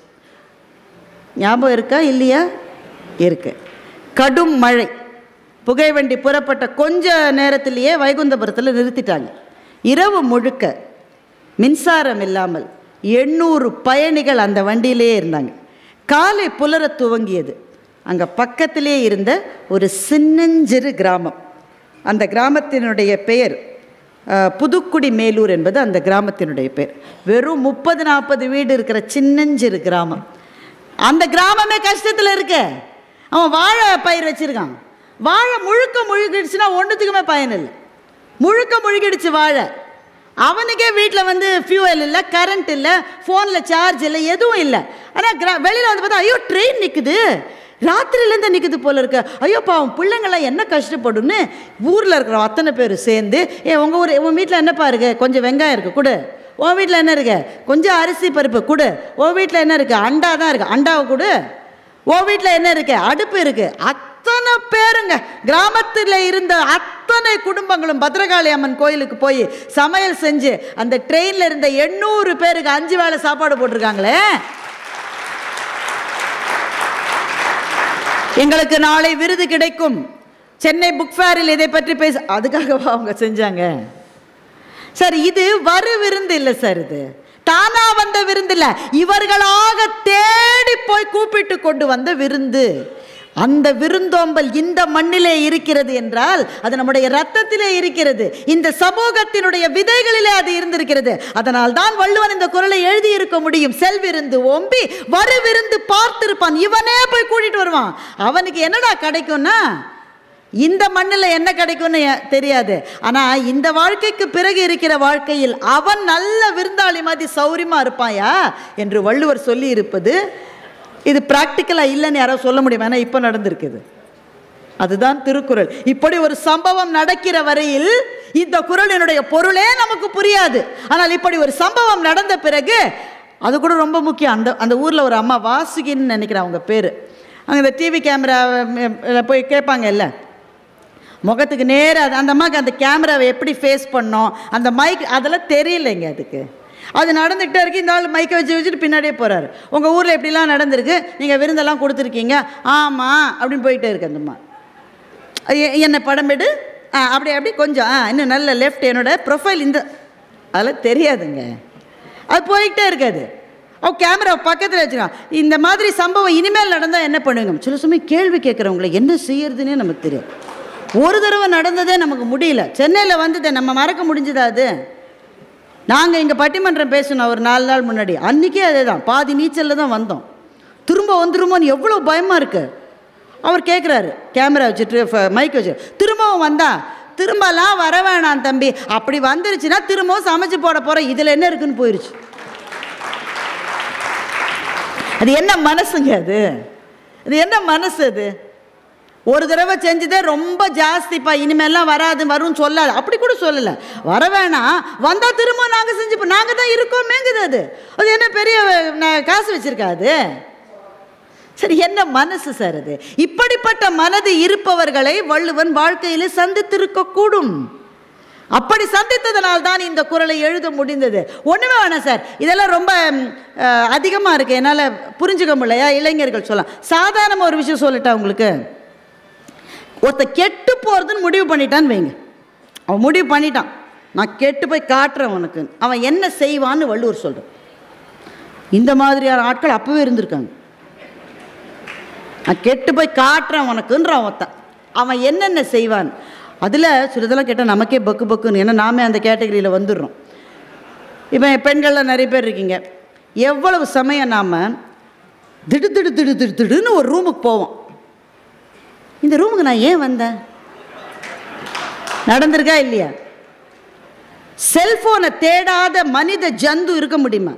ஞாபகம் இருக்கா இல்லையா இருக்கு கடும் மழை புகை வண்டி புறப்பட்ட கொஞ்ச நேரத்திலேயே வைகுந்தபுரத்தில் நிறுத்திட்டாங்க இரவு முழுக்க மின்சாரம் இல்லாமல் எண்ணூறு பயணிகள் அந்த வண்டியிலேயே இருந்தாங்க காலை புலர துவங்கியது அங்கே பக்கத்திலே இருந்த ஒரு சின்னஞ்சிறு கிராமம் அந்த கிராமத்தினுடைய பெயர் அஹ், புதுக்குடி மேலூர் என்பது அந்த கிராமத்தினுடைய பேர் வெறும் முப்பது நாற்பது வீடு இருக்கிற சின்னஞ்சிறு கிராமம் அந்த கிராமமே கஷ்டத்தில் இருக்கு அவன் வாழை பயிர் வச்சிருக்கான் வாழை முழுக்க முழுகிடுச்சுன்னா ஒன்றுத்துக்குமே பயன் இல்லை முழுக்க முழுகிடுச்சு வாழை அவனுக்கே வீட்டில் வந்து ஃபியூவல் இல்லை கரண்ட் இல்லை ஃபோனில் சார்ஜ் இல்லை எதுவும் இல்லை ஆனால் கிரா வெளியில் வந்து பார்த்தா ஐயோ ட்ரெயின் நிற்குது ராத்திரிலேருந்து நிற்குது போல இருக்கு ஐயோ பாவம் பிள்ளைங்களாம் என்ன கஷ்டப்படும்னு ஊரில் இருக்கிற அத்தனை பேர் சேர்ந்து ஏ உங்கள் ஊர் உன் வீட்டில் என்னப்பா இருக்கு கொஞ்சம் வெங்காயம் இருக்குது கொடு உன் வீட்டில் என்ன இருக்கு கொஞ்சம் அரிசி பருப்பு கொடு உன் வீட்டில் என்ன இருக்குது அண்டா தான் இருக்குது அண்டாவை கொடு உன் வீட்டில் என்ன இருக்கு அடுப்பு இருக்கு அத்தனை பேருங்க கிராமத்தில் இருந்த அத்தனை குடும்பங்களும் பத்ரகாளி அம்மன் கோயிலுக்கு போய் சமையல் செஞ்சு அந்த ட்ரெயினில் இருந்த எண்ணூறு பேருக்கு அஞ்சு வேளை சாப்பாடு போட்டிருக்காங்களே எங்களுக்கு நாளை விருது கிடைக்கும் சென்னை புக் ஃபேரில் இதை பற்றி பேச அதுக்காகவா அவங்க செஞ்சாங்க சார் இது வரு விருந்து இல்லை சார் இது தானா வந்த விருந்து இல்லை இவர்களாக தேடி போய் கூப்பிட்டு கொண்டு வந்த விருந்து அந்த விருந்தோம்பல் இந்த மண்ணிலே இருக்கிறது என்றால் அது நம்முடைய ரத்தத்திலே இருக்கிறது இந்த சமூகத்தினுடைய விதைகளிலே அது இருந்திருக்கிறது அதனால் தான் வள்ளுவன் இந்த குரலை எழுதி இருக்க முடியும் செல்விருந்து ஓம்பி வரு விருந்து பார்த்திருப்பான் இவனே போய் கூட்டிட்டு வருவான் அவனுக்கு என்னடா கிடைக்கும்னா இந்த மண்ணில் என்ன கிடைக்கும்னு எ- தெரியாது ஆனால் இந்த வாழ்க்கைக்கு பிறகு இருக்கிற வாழ்க்கையில் அவன் நல்ல விருந்தாளி மாதிரி சௌரியமா இருப்பாயா என்று வள்ளுவர் சொல்லி இருப்பது இது ப்ராக்டிக்கலாக இல்லைன்னு யாரோ சொல்ல முடியும் ஏன்னா இப்போ நடந்திருக்குது அதுதான் திருக்குறள் இப்படி ஒரு சம்பவம் நடக்கிற வரையில் இந்த குறளினுடைய பொருளே நமக்கு புரியாது ஆனால் இப்படி ஒரு சம்பவம் நடந்த பிறகு அது கூட ரொம்ப முக்கியம் அந்த அந்த ஊரில் ஒரு அம்மா வாசுகின்னு நினைக்கிறேன் அவங்க பேர் அங்கே இந்த டிவி கேமரா போய் கேட்பாங்கல்ல முகத்துக்கு நேராக அந்த அம்மாவுக்கு அந்த கேமராவை எப்படி ஃபேஸ் பண்ணோம் அந்த மைக் அதெல்லாம் தெரியலைங்க அதுக்கு அது நடந்துகிட்டே இருக்கு இந்த ஆள் மைக்கை வச்சு வச்சுட்டு பின்னாடியே போகிறாரு உங்கள் ஊரில் எப்படிலாம் நடந்திருக்கு நீங்கள் விருந்தெல்லாம் கொடுத்துருக்கீங்க ஆமாம் அப்படின்னு போயிட்டே இருக்கு அந்த அம்மா எ- என்னை படம் எடு ஆ அப்படி அப்படி கொஞ்சம் ஆ இன்னும் நல்ல லெஃப்ட் என்னோட ப்ரொஃபைல் இந்த அதெல்லாம் தெரியாதுங்க அது போயிட்டே இருக்காது அவ கேமரா பக்கத்தில் வச்சுருக்கான் இந்த மாதிரி சம்பவம் இனிமேல் நடந்தால் என்ன பண்ணுவீங்க சில சமயம் கேள்வி கேட்குறவங்கள என்ன செய்யறதுன்னே நமக்கு தெரியும் ஒரு தடவை நடந்ததே நமக்கு முடியல சென்னையில் வந்ததே நம்ம மறக்க முடிஞ்சதா அது நாங்கள் இங்கே பட்டிமன்றம் பேசணும் ஒரு நாலு நாள் முன்னாடி அன்றைக்கே அதே தான் பாதி நீச்சலில் தான் வந்தோம் திரும்ப வந்துருமோன்னு எவ்வளோ பயமாக இருக்குது அவர் கேட்குறாரு கேமரா வச்சுட்டு மைக் வச்சு திரும்பவும் வந்தா திரும்பலாம் வர வேணாம் தம்பி அப்படி வந்துருச்சுன்னா திரும்பவும் சமைச்சு போட போகிறேன் இதில் என்ன இருக்குன்னு போயிருச்சு அது என்ன மனசுங்க அது அது என்ன மனசு அது ஒரு தடவை செஞ்சதே ரொம்ப ஜாஸ்திப்பா இனிமேல்லாம் வராது வரும்னு சொல்லாது அப்படி கூட சொல்லலை வர வேணாம் வந்தால் திரும்ப நாங்கள் செஞ்சுப்போம் நாங்கள் தான் இருக்கோமேங்குது அது அது என்ன பெரிய ந- காசு வச்சுருக்காது சரி என்ன மனசு சார் அது இப்படிப்பட்ட மனது இருப்பவர்களை வள்ளுவன் வாழ்க்கையில் சந்தித்திருக்கக்கூடும் அப்படி சந்தித்ததனால் தான் இந்த குறளை எழுத முடிந்தது ஒன்றுமே வேணாம் சார் இதெல்லாம் ரொம்ப அதிகமாக இருக்குது என்னால் புரிஞ்சுக்க முடியலையா இளைஞர்கள் சொல்லலாம் சாதாரணமாக ஒரு விஷயம் சொல்லட்டா உங்களுக்கு ஒருத்த கெட்டு போகிறதுன்னு முடிவு பண்ணிட்டான்னு வைங்க அவன் முடிவு பண்ணிட்டான் நான் கெட்டு போய் காட்டுறேன் உனக்கு அவன் என்ன செய்வான்னு வள்ளுவர் சொல்கிறான் இந்த மாதிரியான ஆட்கள் அப்போவே இருந்திருக்காங்க நான் கெட்டு போய் காட்டுறேன் உனக்குன்றான் ஒருத்தன் அவன் என்னென்ன செய்வான் அதில் சிலதெல்லாம் கேட்டால் நமக்கே பக்கு பக்குன்னு ஏன்னா நாமே அந்த கேட்டகரியில் வந்துடுறோம் இப்போ பெண்களில் நிறைய பேர் இருக்கீங்க எவ்வளவு சமயம் நாம் திடு திடு திடு திடு திடுன்னு ஒரு ரூமுக்கு போவோம் இந்த ரூமுக்கு நான் ஏன் வந்தேன் நடந்திருக்கா இல்லையா செல்போனை தேடாத மனித ஜந்து இருக்க முடியுமா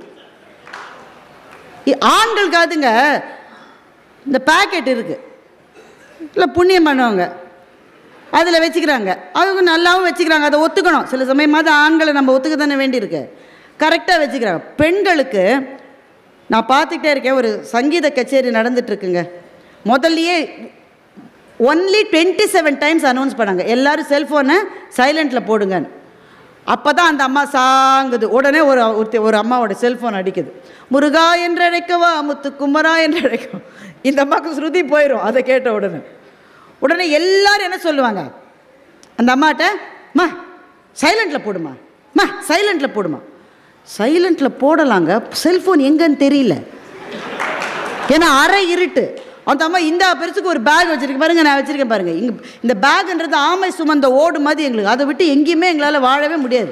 இ- ஆண்களுக்காதுங்க இந்த பேக்கெட் இருக்குது இல்லை புண்ணியம் பண்ணுவாங்க அதில் வச்சுக்கிறாங்க அவங்க நல்லாவும் வச்சுக்கிறாங்க அதை ஒத்துக்கணும் சில சமயமாவது ஆண்களை நம்ம ஒத்துக்க தானே வேண்டியிருக்கு கரெக்டாக வச்சுக்கிறாங்க பெண்களுக்கு நான் பார்த்துக்கிட்டே இருக்கேன் ஒரு சங்கீத கச்சேரி நடந்துட்டுருக்குங்க முதல்லையே only twenty seven times announce பண்ணாங்க எல்லாரும் செல்ஃபோனை சைலண்ட்டில் போடுங்கன்னு அப்போ தான் அந்த அம்மா சாங்குது உடனே ஒரு ஒருத்தி ஒரு அம்மாவோட செல்ஃபோன் அடிக்குது முருகா என்று அழைக்கவா முத்து குமரா என்று அழைக்கவா இந்த அம்மாவுக்கு ஸ்ருதி போயிடும் அதை கேட்ட உடனே உடனே எல்லாரும் என்ன சொல்லுவாங்க அந்த அம்மாட்ட மா சைலண்ட்டில் போடுமா மா சைலண்ட்டில் போடுமா சைலண்ட்டில் போடலாங்க செல்ஃபோன் எங்கன்னு தெரியல ஏன்னா அரை இருட்டு அந்த அம்மா இந்த பெருசுக்கு ஒரு பேக் வச்சிருக்கேன் பாருங்க நான் வச்சிருக்கேன் பாருங்க இங்க இந்த பேக்ன்றது ஆமை சுமந்த ஓடு மாதிரி எங்களுக்கு அதை விட்டு எங்கேயுமே எங்களால் வாழவே முடியாது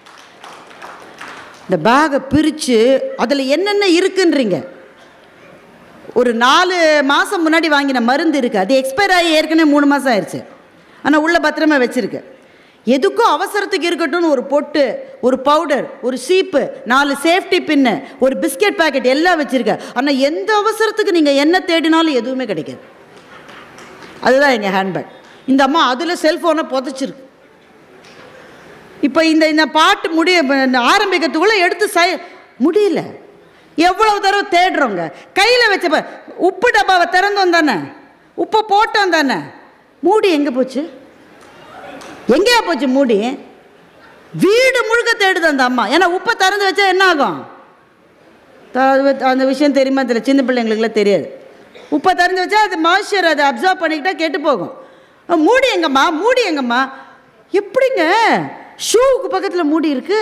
இந்த பேகை பிரித்து அதில் என்னென்ன இருக்குன்றீங்க ஒரு நாலு மாதம் முன்னாடி வாங்கின மருந்து இருக்குது அது எக்ஸ்பயர் ஆகி ஏற்கனவே மூணு மாதம் ஆயிடுச்சு ஆனால் உள்ள பத்திரமா வச்சுருக்கு எதுக்கும் அவசரத்துக்கு இருக்கட்டும்னு ஒரு பொட்டு ஒரு பவுடர் ஒரு சீப்பு நாலு சேஃப்டி பின்னு ஒரு பிஸ்கெட் பாக்கெட் எல்லாம் வச்சுருக்க ஆனால் எந்த அவசரத்துக்கு நீங்கள் என்ன தேடினாலும் எதுவுமே கிடைக்காது அதுதான் எங்கள் ஹேண்ட்பேக் இந்த அம்மா அதில் செல்ஃபோனை புதைச்சிருக்கு இப்போ இந்த இந்த பாட்டு முடிய ஆரம்பிக்கிறதுக்குள்ளே எடுத்து சை முடியல எவ்வளவு தடவை தேடுறோங்க கையில் வச்ச ப- உப்பு டப்பாவை திறந்தோம் தானே உப்பை போட்டோம் தானே மூடி எங்கே போச்சு எங்கேயா போச்சு மூடி வீடு முழுக்க தேடுது அந்த அம்மா ஏன்னா உப்பை திறந்து வச்சா என்ன ஆகும் த- அது வ- அந்த விஷயம் தெரியுமா தெரியல சின்ன பிள்ளைங்களுக்குலாம் தெரியாது உப்பை திறந்து வச்சா அது மாய்ஸ்சர் அதை அப்சர்வ் பண்ணிக்கிட்டா கெட்டு போகும் அஹ் மூடி எங்கம்மா மூடி எங்கம்மா எப்படிங்க ஷூவுக்கு பக்கத்தில் மூடி இருக்கு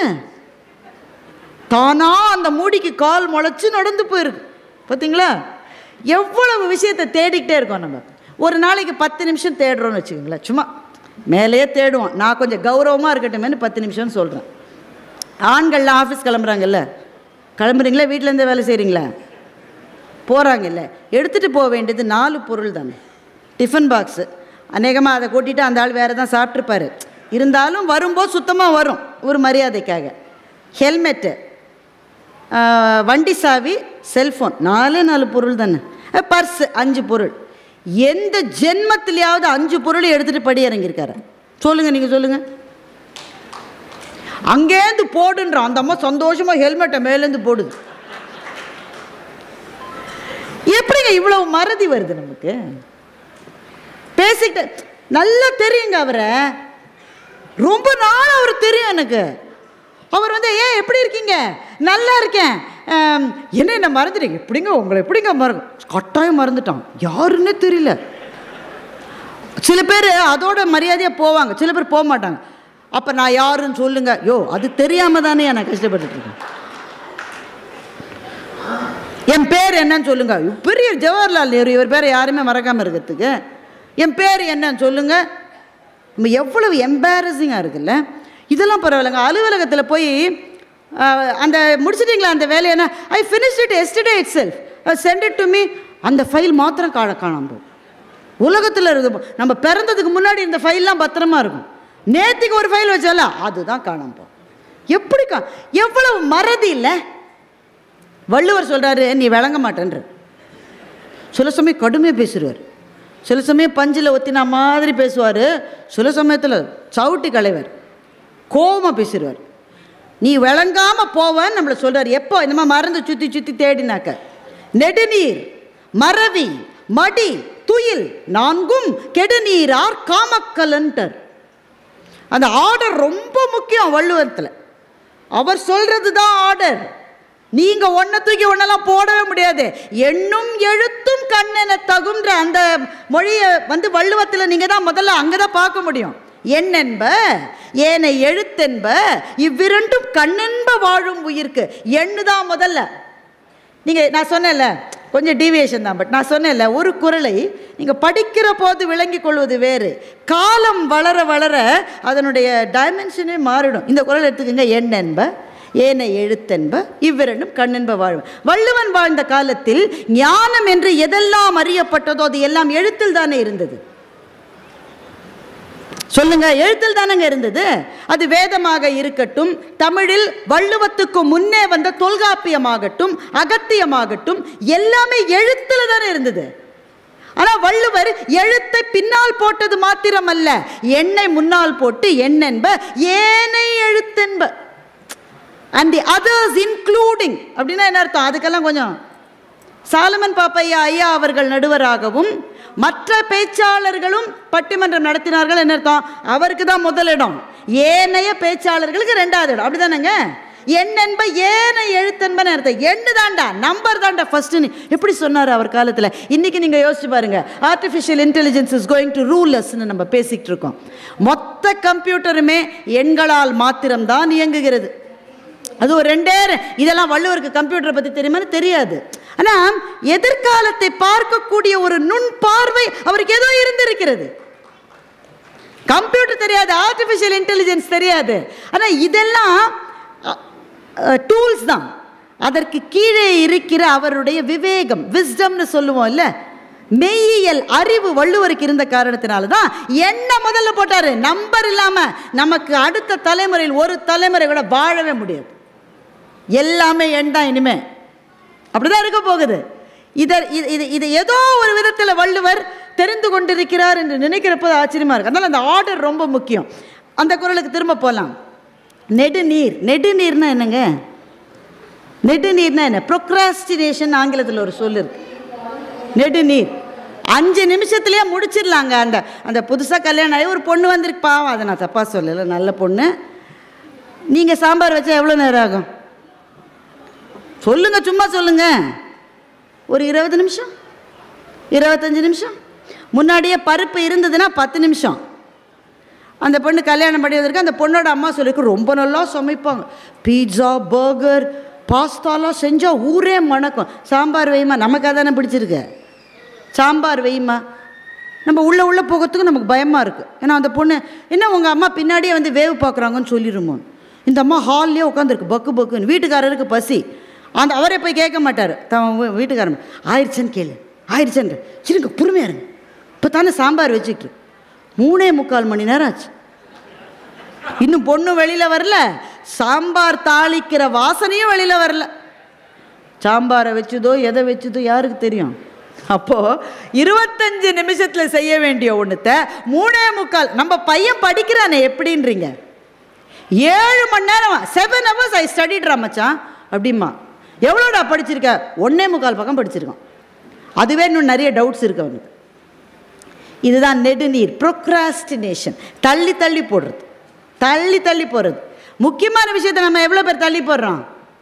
தானா அந்த மூடிக்கு கால் முளைச்சு நடந்து போயிருக்கு பார்த்தீங்களா எவ்வளவு விஷயத்தை தேடிக்கிட்டே இருக்கோம் நம்ம ஒரு நாளைக்கு பத்து நிமிஷம் தேடுறோம்னு வச்சுக்கோங்களேன் சும்மா மேலேயே தேடுவோம் நான் கொஞ்சம் கௌரவமாக இருக்கட்டுமேனு பத்து நிமிஷம்னு சொல்கிறேன் ஆண்கள்லாம் ஆஃபீஸ் கிளம்புறாங்கல்ல கிளம்புறீங்களா வீட்டிலேருந்தே வேலை செய்கிறீங்களா போகிறாங்கல்ல எடுத்துகிட்டு போக வேண்டியது நாலு பொருள் தானே டிஃபன் பாக்ஸு அநேகமாக அதை கூட்டிட்டு அந்த ஆள் வேறு தான் சாப்பிட்ருப்பாரு இருந்தாலும் வரும்போது சுத்தமாக வரும் ஒரு மரியாதைக்காக ஹெல்மெட்டு வண்டி சாவி செல்ஃபோன் நாலே நாலு பொருள் தானே பர்ஸு அஞ்சு பொருள் எந்த ஜென்மத்திலேயாவது அஞ்சு பொருளை எடுத்துகிட்டு படி இறங்கியிருக்காரு சொல்லுங்கள் நீங்கள் சொல்லுங்கள் அங்கேருந்து போடுன்றோம் அந்த அம்மா சந்தோஷமாக ஹெல்மெட்டை மேலேருந்து போடுது எப்படிங்க இவ்வளவு மறதி வருது நமக்கு பேசிக்கிட்டு நல்லா தெரியுங்க அவரை ரொம்ப நாள் அவர் தெரியும் எனக்கு அவர் வந்து ஏன் எப்படி இருக்கீங்க நல்லா இருக்கேன் ஆம், என்ன என்ன மறந்துட்டீங்க எப்படிங்க உங்களை எப்படிங்க மறக்கும் கட்டாயம் மறந்துட்டான் யாருன்னே தெரியல சில பேர் அதோட மரியாதையாக போவாங்க சில பேர் போக மாட்டாங்க அப்போ நான் யாருன்னு சொல்லுங்க யோ அது தெரியாமல் தானே நான் கஷ்டப்பட்டுட்டு இருக்கேன் என் பேர் என்னன்னு சொல்லுங்க பெரிய ஜவஹர்லால் நேரு இவர் பேரை யாருமே மறக்காமல் இருக்கிறதுக்கு என் பேர் என்னன்னு சொல்லுங்க நம்ம எவ்வளவு எம்பாரசிங்காக இருக்குல்ல இதெல்லாம் பரவாயில்லைங்க அலுவலகத்தில் போய் அஹ், அந்த முடிச்சிட்டிங்களா அந்த வேலையை என்ன I finish it yesterday itself sent it to me அந்த ஃபைல் மாத்திரம் காண காணாம போகும் உலகத்தில் இருக்கு நம்ம பிறந்ததுக்கு முன்னாடி இந்த ஃபைல்லாம் பத்திரமா இருக்கும் நேத்திக்கு ஒரு ஃபைல் வச்சால அதுதான் காணாம போ எப்படி கா எவ்வளவு மறதி இல்லை வள்ளுவர் சொல்றாரு நீ விளங்க மாட்டேன்ற சில சமயம் கடுமையாக பேசுவார் சில சமயம் பஞ்சில் ஒத்தினா மாதிரி பேசுவார் சில சமயத்தில் சவுட்டி களைவர் கோபமாக பேசிடுவார் நீ விளங்காம போவன்னு நம்மளை சொல்றாரு எப்போ இந்த மாதிரி மறந்து சுற்றி சுற்றி தேடினாக்க நெடுநீர் மறவி மடி துயில் நான்கும் கெடுநீரார் காமக்கலன்டர் அந்த ஆர்டர் ரொம்ப முக்கியம் வள்ளுவத்தில் அவர் சொல்றது தான் ஆர்டர் நீங்க ஒன்றை தூக்கி ஒன்றெல்லாம் போடவே முடியாது எண்ணும் எழுத்தும் கண்ணென தகுன்ற அந்த மொழியை வந்து வள்ளுவத்தில் நீங்க தான் முதல்ல அங்கே தான் பார்க்க முடியும் எண்ணென்ப ஏனை எழுத்தென்ப இவ்விரண்டும் கண்ணென்ப வாழும் உயிர்க்கு எண்ணு தான் முதல்ல நீங்கள் நான் சொன்னேன்ல கொஞ்சம் டீவியேஷன் தான் பட் நான் சொன்னேன்ல ஒரு குரலை நீங்கள் படிக்கிற போது விளங்கி கொள்வது வேறு காலம் வளர வளர அதனுடைய டைமென்ஷனே மாறிடும் இந்த குரல் எடுத்துக்கோங்க எண்ணென்ப ஏனை எழுத்தென்ப இவ்விரண்டும் கண்ணென்ப வாழும் வள்ளுவன் வாழ்ந்த காலத்தில் ஞானம் என்று எதெல்லாம் அறியப்பட்டதோ அது எல்லாம் எழுத்தில் தானே இருந்தது சொல்லுங்க எழுத்தில் தானங்க இருந்தது அது வேதமாக இருக்கட்டும் தமிழில் வள்ளுவத்துக்கு முன்னே வந்த தொல்காப்பியமாகட்டும் அகத்தியமாகட்டும் எல்லாமே எழுத்துல தானே இருந்தது ஆனா வள்ளுவர் எழுத்தை பின்னால் போட்டது மாத்திரமல்ல எண்ணை முன்னால் போட்டு எண்ணென்ப ஏனை எழுத்தென்ப அண்ட் தி அதர்ஸ் இன்க்ளூடிங் அப்படின்னா என்ன அர்த்தம் அதுக்கெல்லாம் கொஞ்சம் சாலமன் பாப்பையா ஐயா அவர்கள் நடுவராகவும் மற்ற பேச்சாளர்களும் பட்டிமன்றம் நடத்தினார்கள் என்ன அர்த்தம் அவருக்கு தான் முதலிடம் ஏனைய பேச்சாளர்களுக்கு ரெண்டாவது இடம் அப்படிதானேங்க எண்ணென்ப ஏனை எழுத்தென்பன்னு அர்த்தம் எண்ணு தாண்டா நம்பர் தாண்டா ஃபர்ஸ்ட்னு எப்படி சொன்னார் அவர் காலத்தில் இன்னைக்கு நீங்கள் யோசிச்சு பாருங்க artificial intelligence is going to ரூலஸ்ன்னு நம்ம பேசிக்கிட்டு இருக்கோம் மொத்த கம்ப்யூட்டருமே எண்களால் மாத்திரம்தான் இயங்குகிறது அது ஒரு ரெண்டே ரெ- இதெல்லாம் வள்ளுவருக்கு கம்ப்யூட்டரை பற்றி தெரியுமான்னு தெரியாது ஆனால் எதிர்காலத்தை பார்க்கக்கூடிய ஒரு நுண் பார்வை அவருக்கு ஏதோ இருந்திருக்கிறது கம்ப்யூட்டர் தெரியாது ஆர்டிஃபிஷியல் இன்டெலிஜென்ஸ் தெரியாது ஆனால் இதெல்லாம் டூல்ஸ் தான் அதற்கு கீழே இருக்கிற அவருடைய விவேகம் விஸ்டம்னு சொல்லுவோம் இல்ல மெய்யியல் அறிவு வள்ளுவருக்கு இருந்த காரணத்தினால தான் என்ன முதல்ல போட்டாரு நம்பர் இல்லாம நமக்கு அடுத்த தலைமுறையில் ஒரு தலைமுறை கூட வாழவே முடியாது எல்லாமே எண் தான் இனிமே அப்படிதான் இருக்க போகுது இதை இது இது இது ஏதோ ஒரு விதத்தில் வள்ளுவர் தெரிந்து கொண்டிருக்கிறார் என்று நினைக்கிறப்போ ஆச்சரியமா இருக்கு அதனால அந்த ஆர்டர் ரொம்ப முக்கியம் அந்த குரலுக்கு திரும்ப போகலாம் நெடுநீர் நெடுநீர்னா என்னங்க நெடுநீர்னா என்ன ப்ரொக்ராஸ்டினேஷன் ஆங்கிலத்தில் ஒரு சொல் இருக்கு நெடுநீர் அஞ்சு நிமிஷத்துலேயே முடிச்சிடலாங்க அந்த அந்த புதுசாக கல்யாணம் ஆகி ஒரு பொண்ணு வந்திருக்கு பாவம் அதை நான் தப்பாக சொல்லலை நல்ல பொண்ணு நீங்கள் சாம்பார் வச்சா எவ்வளோ நேரம் ஆகும் சொல்லுங்க சும்மா சொல்லுங்க ஒரு இருபது நிமிஷம் இருபத்தஞ்சு நிமிஷம் முன்னாடியே பருப்பு இருந்ததுன்னா பத்து நிமிஷம் அந்த பொண்ணு கல்யாணம் பண்ணி வந்திருக்கு அந்த பொண்ணோட அம்மா சொல்லிருக்கு ரொம்ப நல்லா சமைப்பாங்க பீட்சா பர்கர் பாஸ்தாலாம் செஞ்சால் ஊரே மணக்கும் சாம்பார் வைமா நமக்கு அதானே பிடிச்சிருக்கு சாம்பார் வைமா நம்ம உள்ளே உள்ளே போகிறதுக்கு நமக்கு பயமாக இருக்குது ஏன்னா அந்த பொண்ணு என்ன உங்கள் அம்மா பின்னாடியே வந்து வேவு பார்க்குறாங்கன்னு சொல்லிடுமோ இந்த அம்மா ஹால்லேயே உட்காந்துருக்கு பக்கு பக்குன்னு வீட்டுக்காரருக்கு பசி அந்த அவரே போய் கேட்க மாட்டார் தன் வீ- வீட்டுக்காரன் ஆயிடுச்சேன்னு கேளு ஆயிடுச்சேன்ற சரிங்க பொறுமையாக இருங்க இப்போ தானே சாம்பார் வச்சுட்டு மூணே முக்கால் மணி நேரம் ஆச்சு இன்னும் பொண்ணு வெளியில் வரல சாம்பார் தாளிக்கிற வாசனையும் வெளியில் வரல சாம்பாரை வச்சுதோ எதை வச்சுதோ யாருக்கு தெரியும் அப்போ இருபத்தஞ்சு நிமிஷத்துல செய்ய வேண்டிய ஒண்ணுத்த மூணே முக்கால் நம்ம பையன் படிக்கிறானே எப்படின்றீங்க ஏழு மணி நேரம் செவன் ஹவர்ஸ் ஐ ஸ்டடிட்ரா மச்சான் அப்படிமா எவ்வளோடா படிச்சிருக்க ஒன்னே முக்கால் பக்கம் படிச்சிருக்கான் அதுவே இன்னும் நிறைய டவுட்ஸ் இருக்கு அவனுக்கு இதுதான் நெடுநீர் ப்ரொக்ராஸ்டினேஷன் தள்ளி தள்ளி போடுறது தள்ளி தள்ளி போடுறது முக்கியமான விஷயத்தை நம்ம எவ்வளோ பேர் தள்ளி போடுறோம்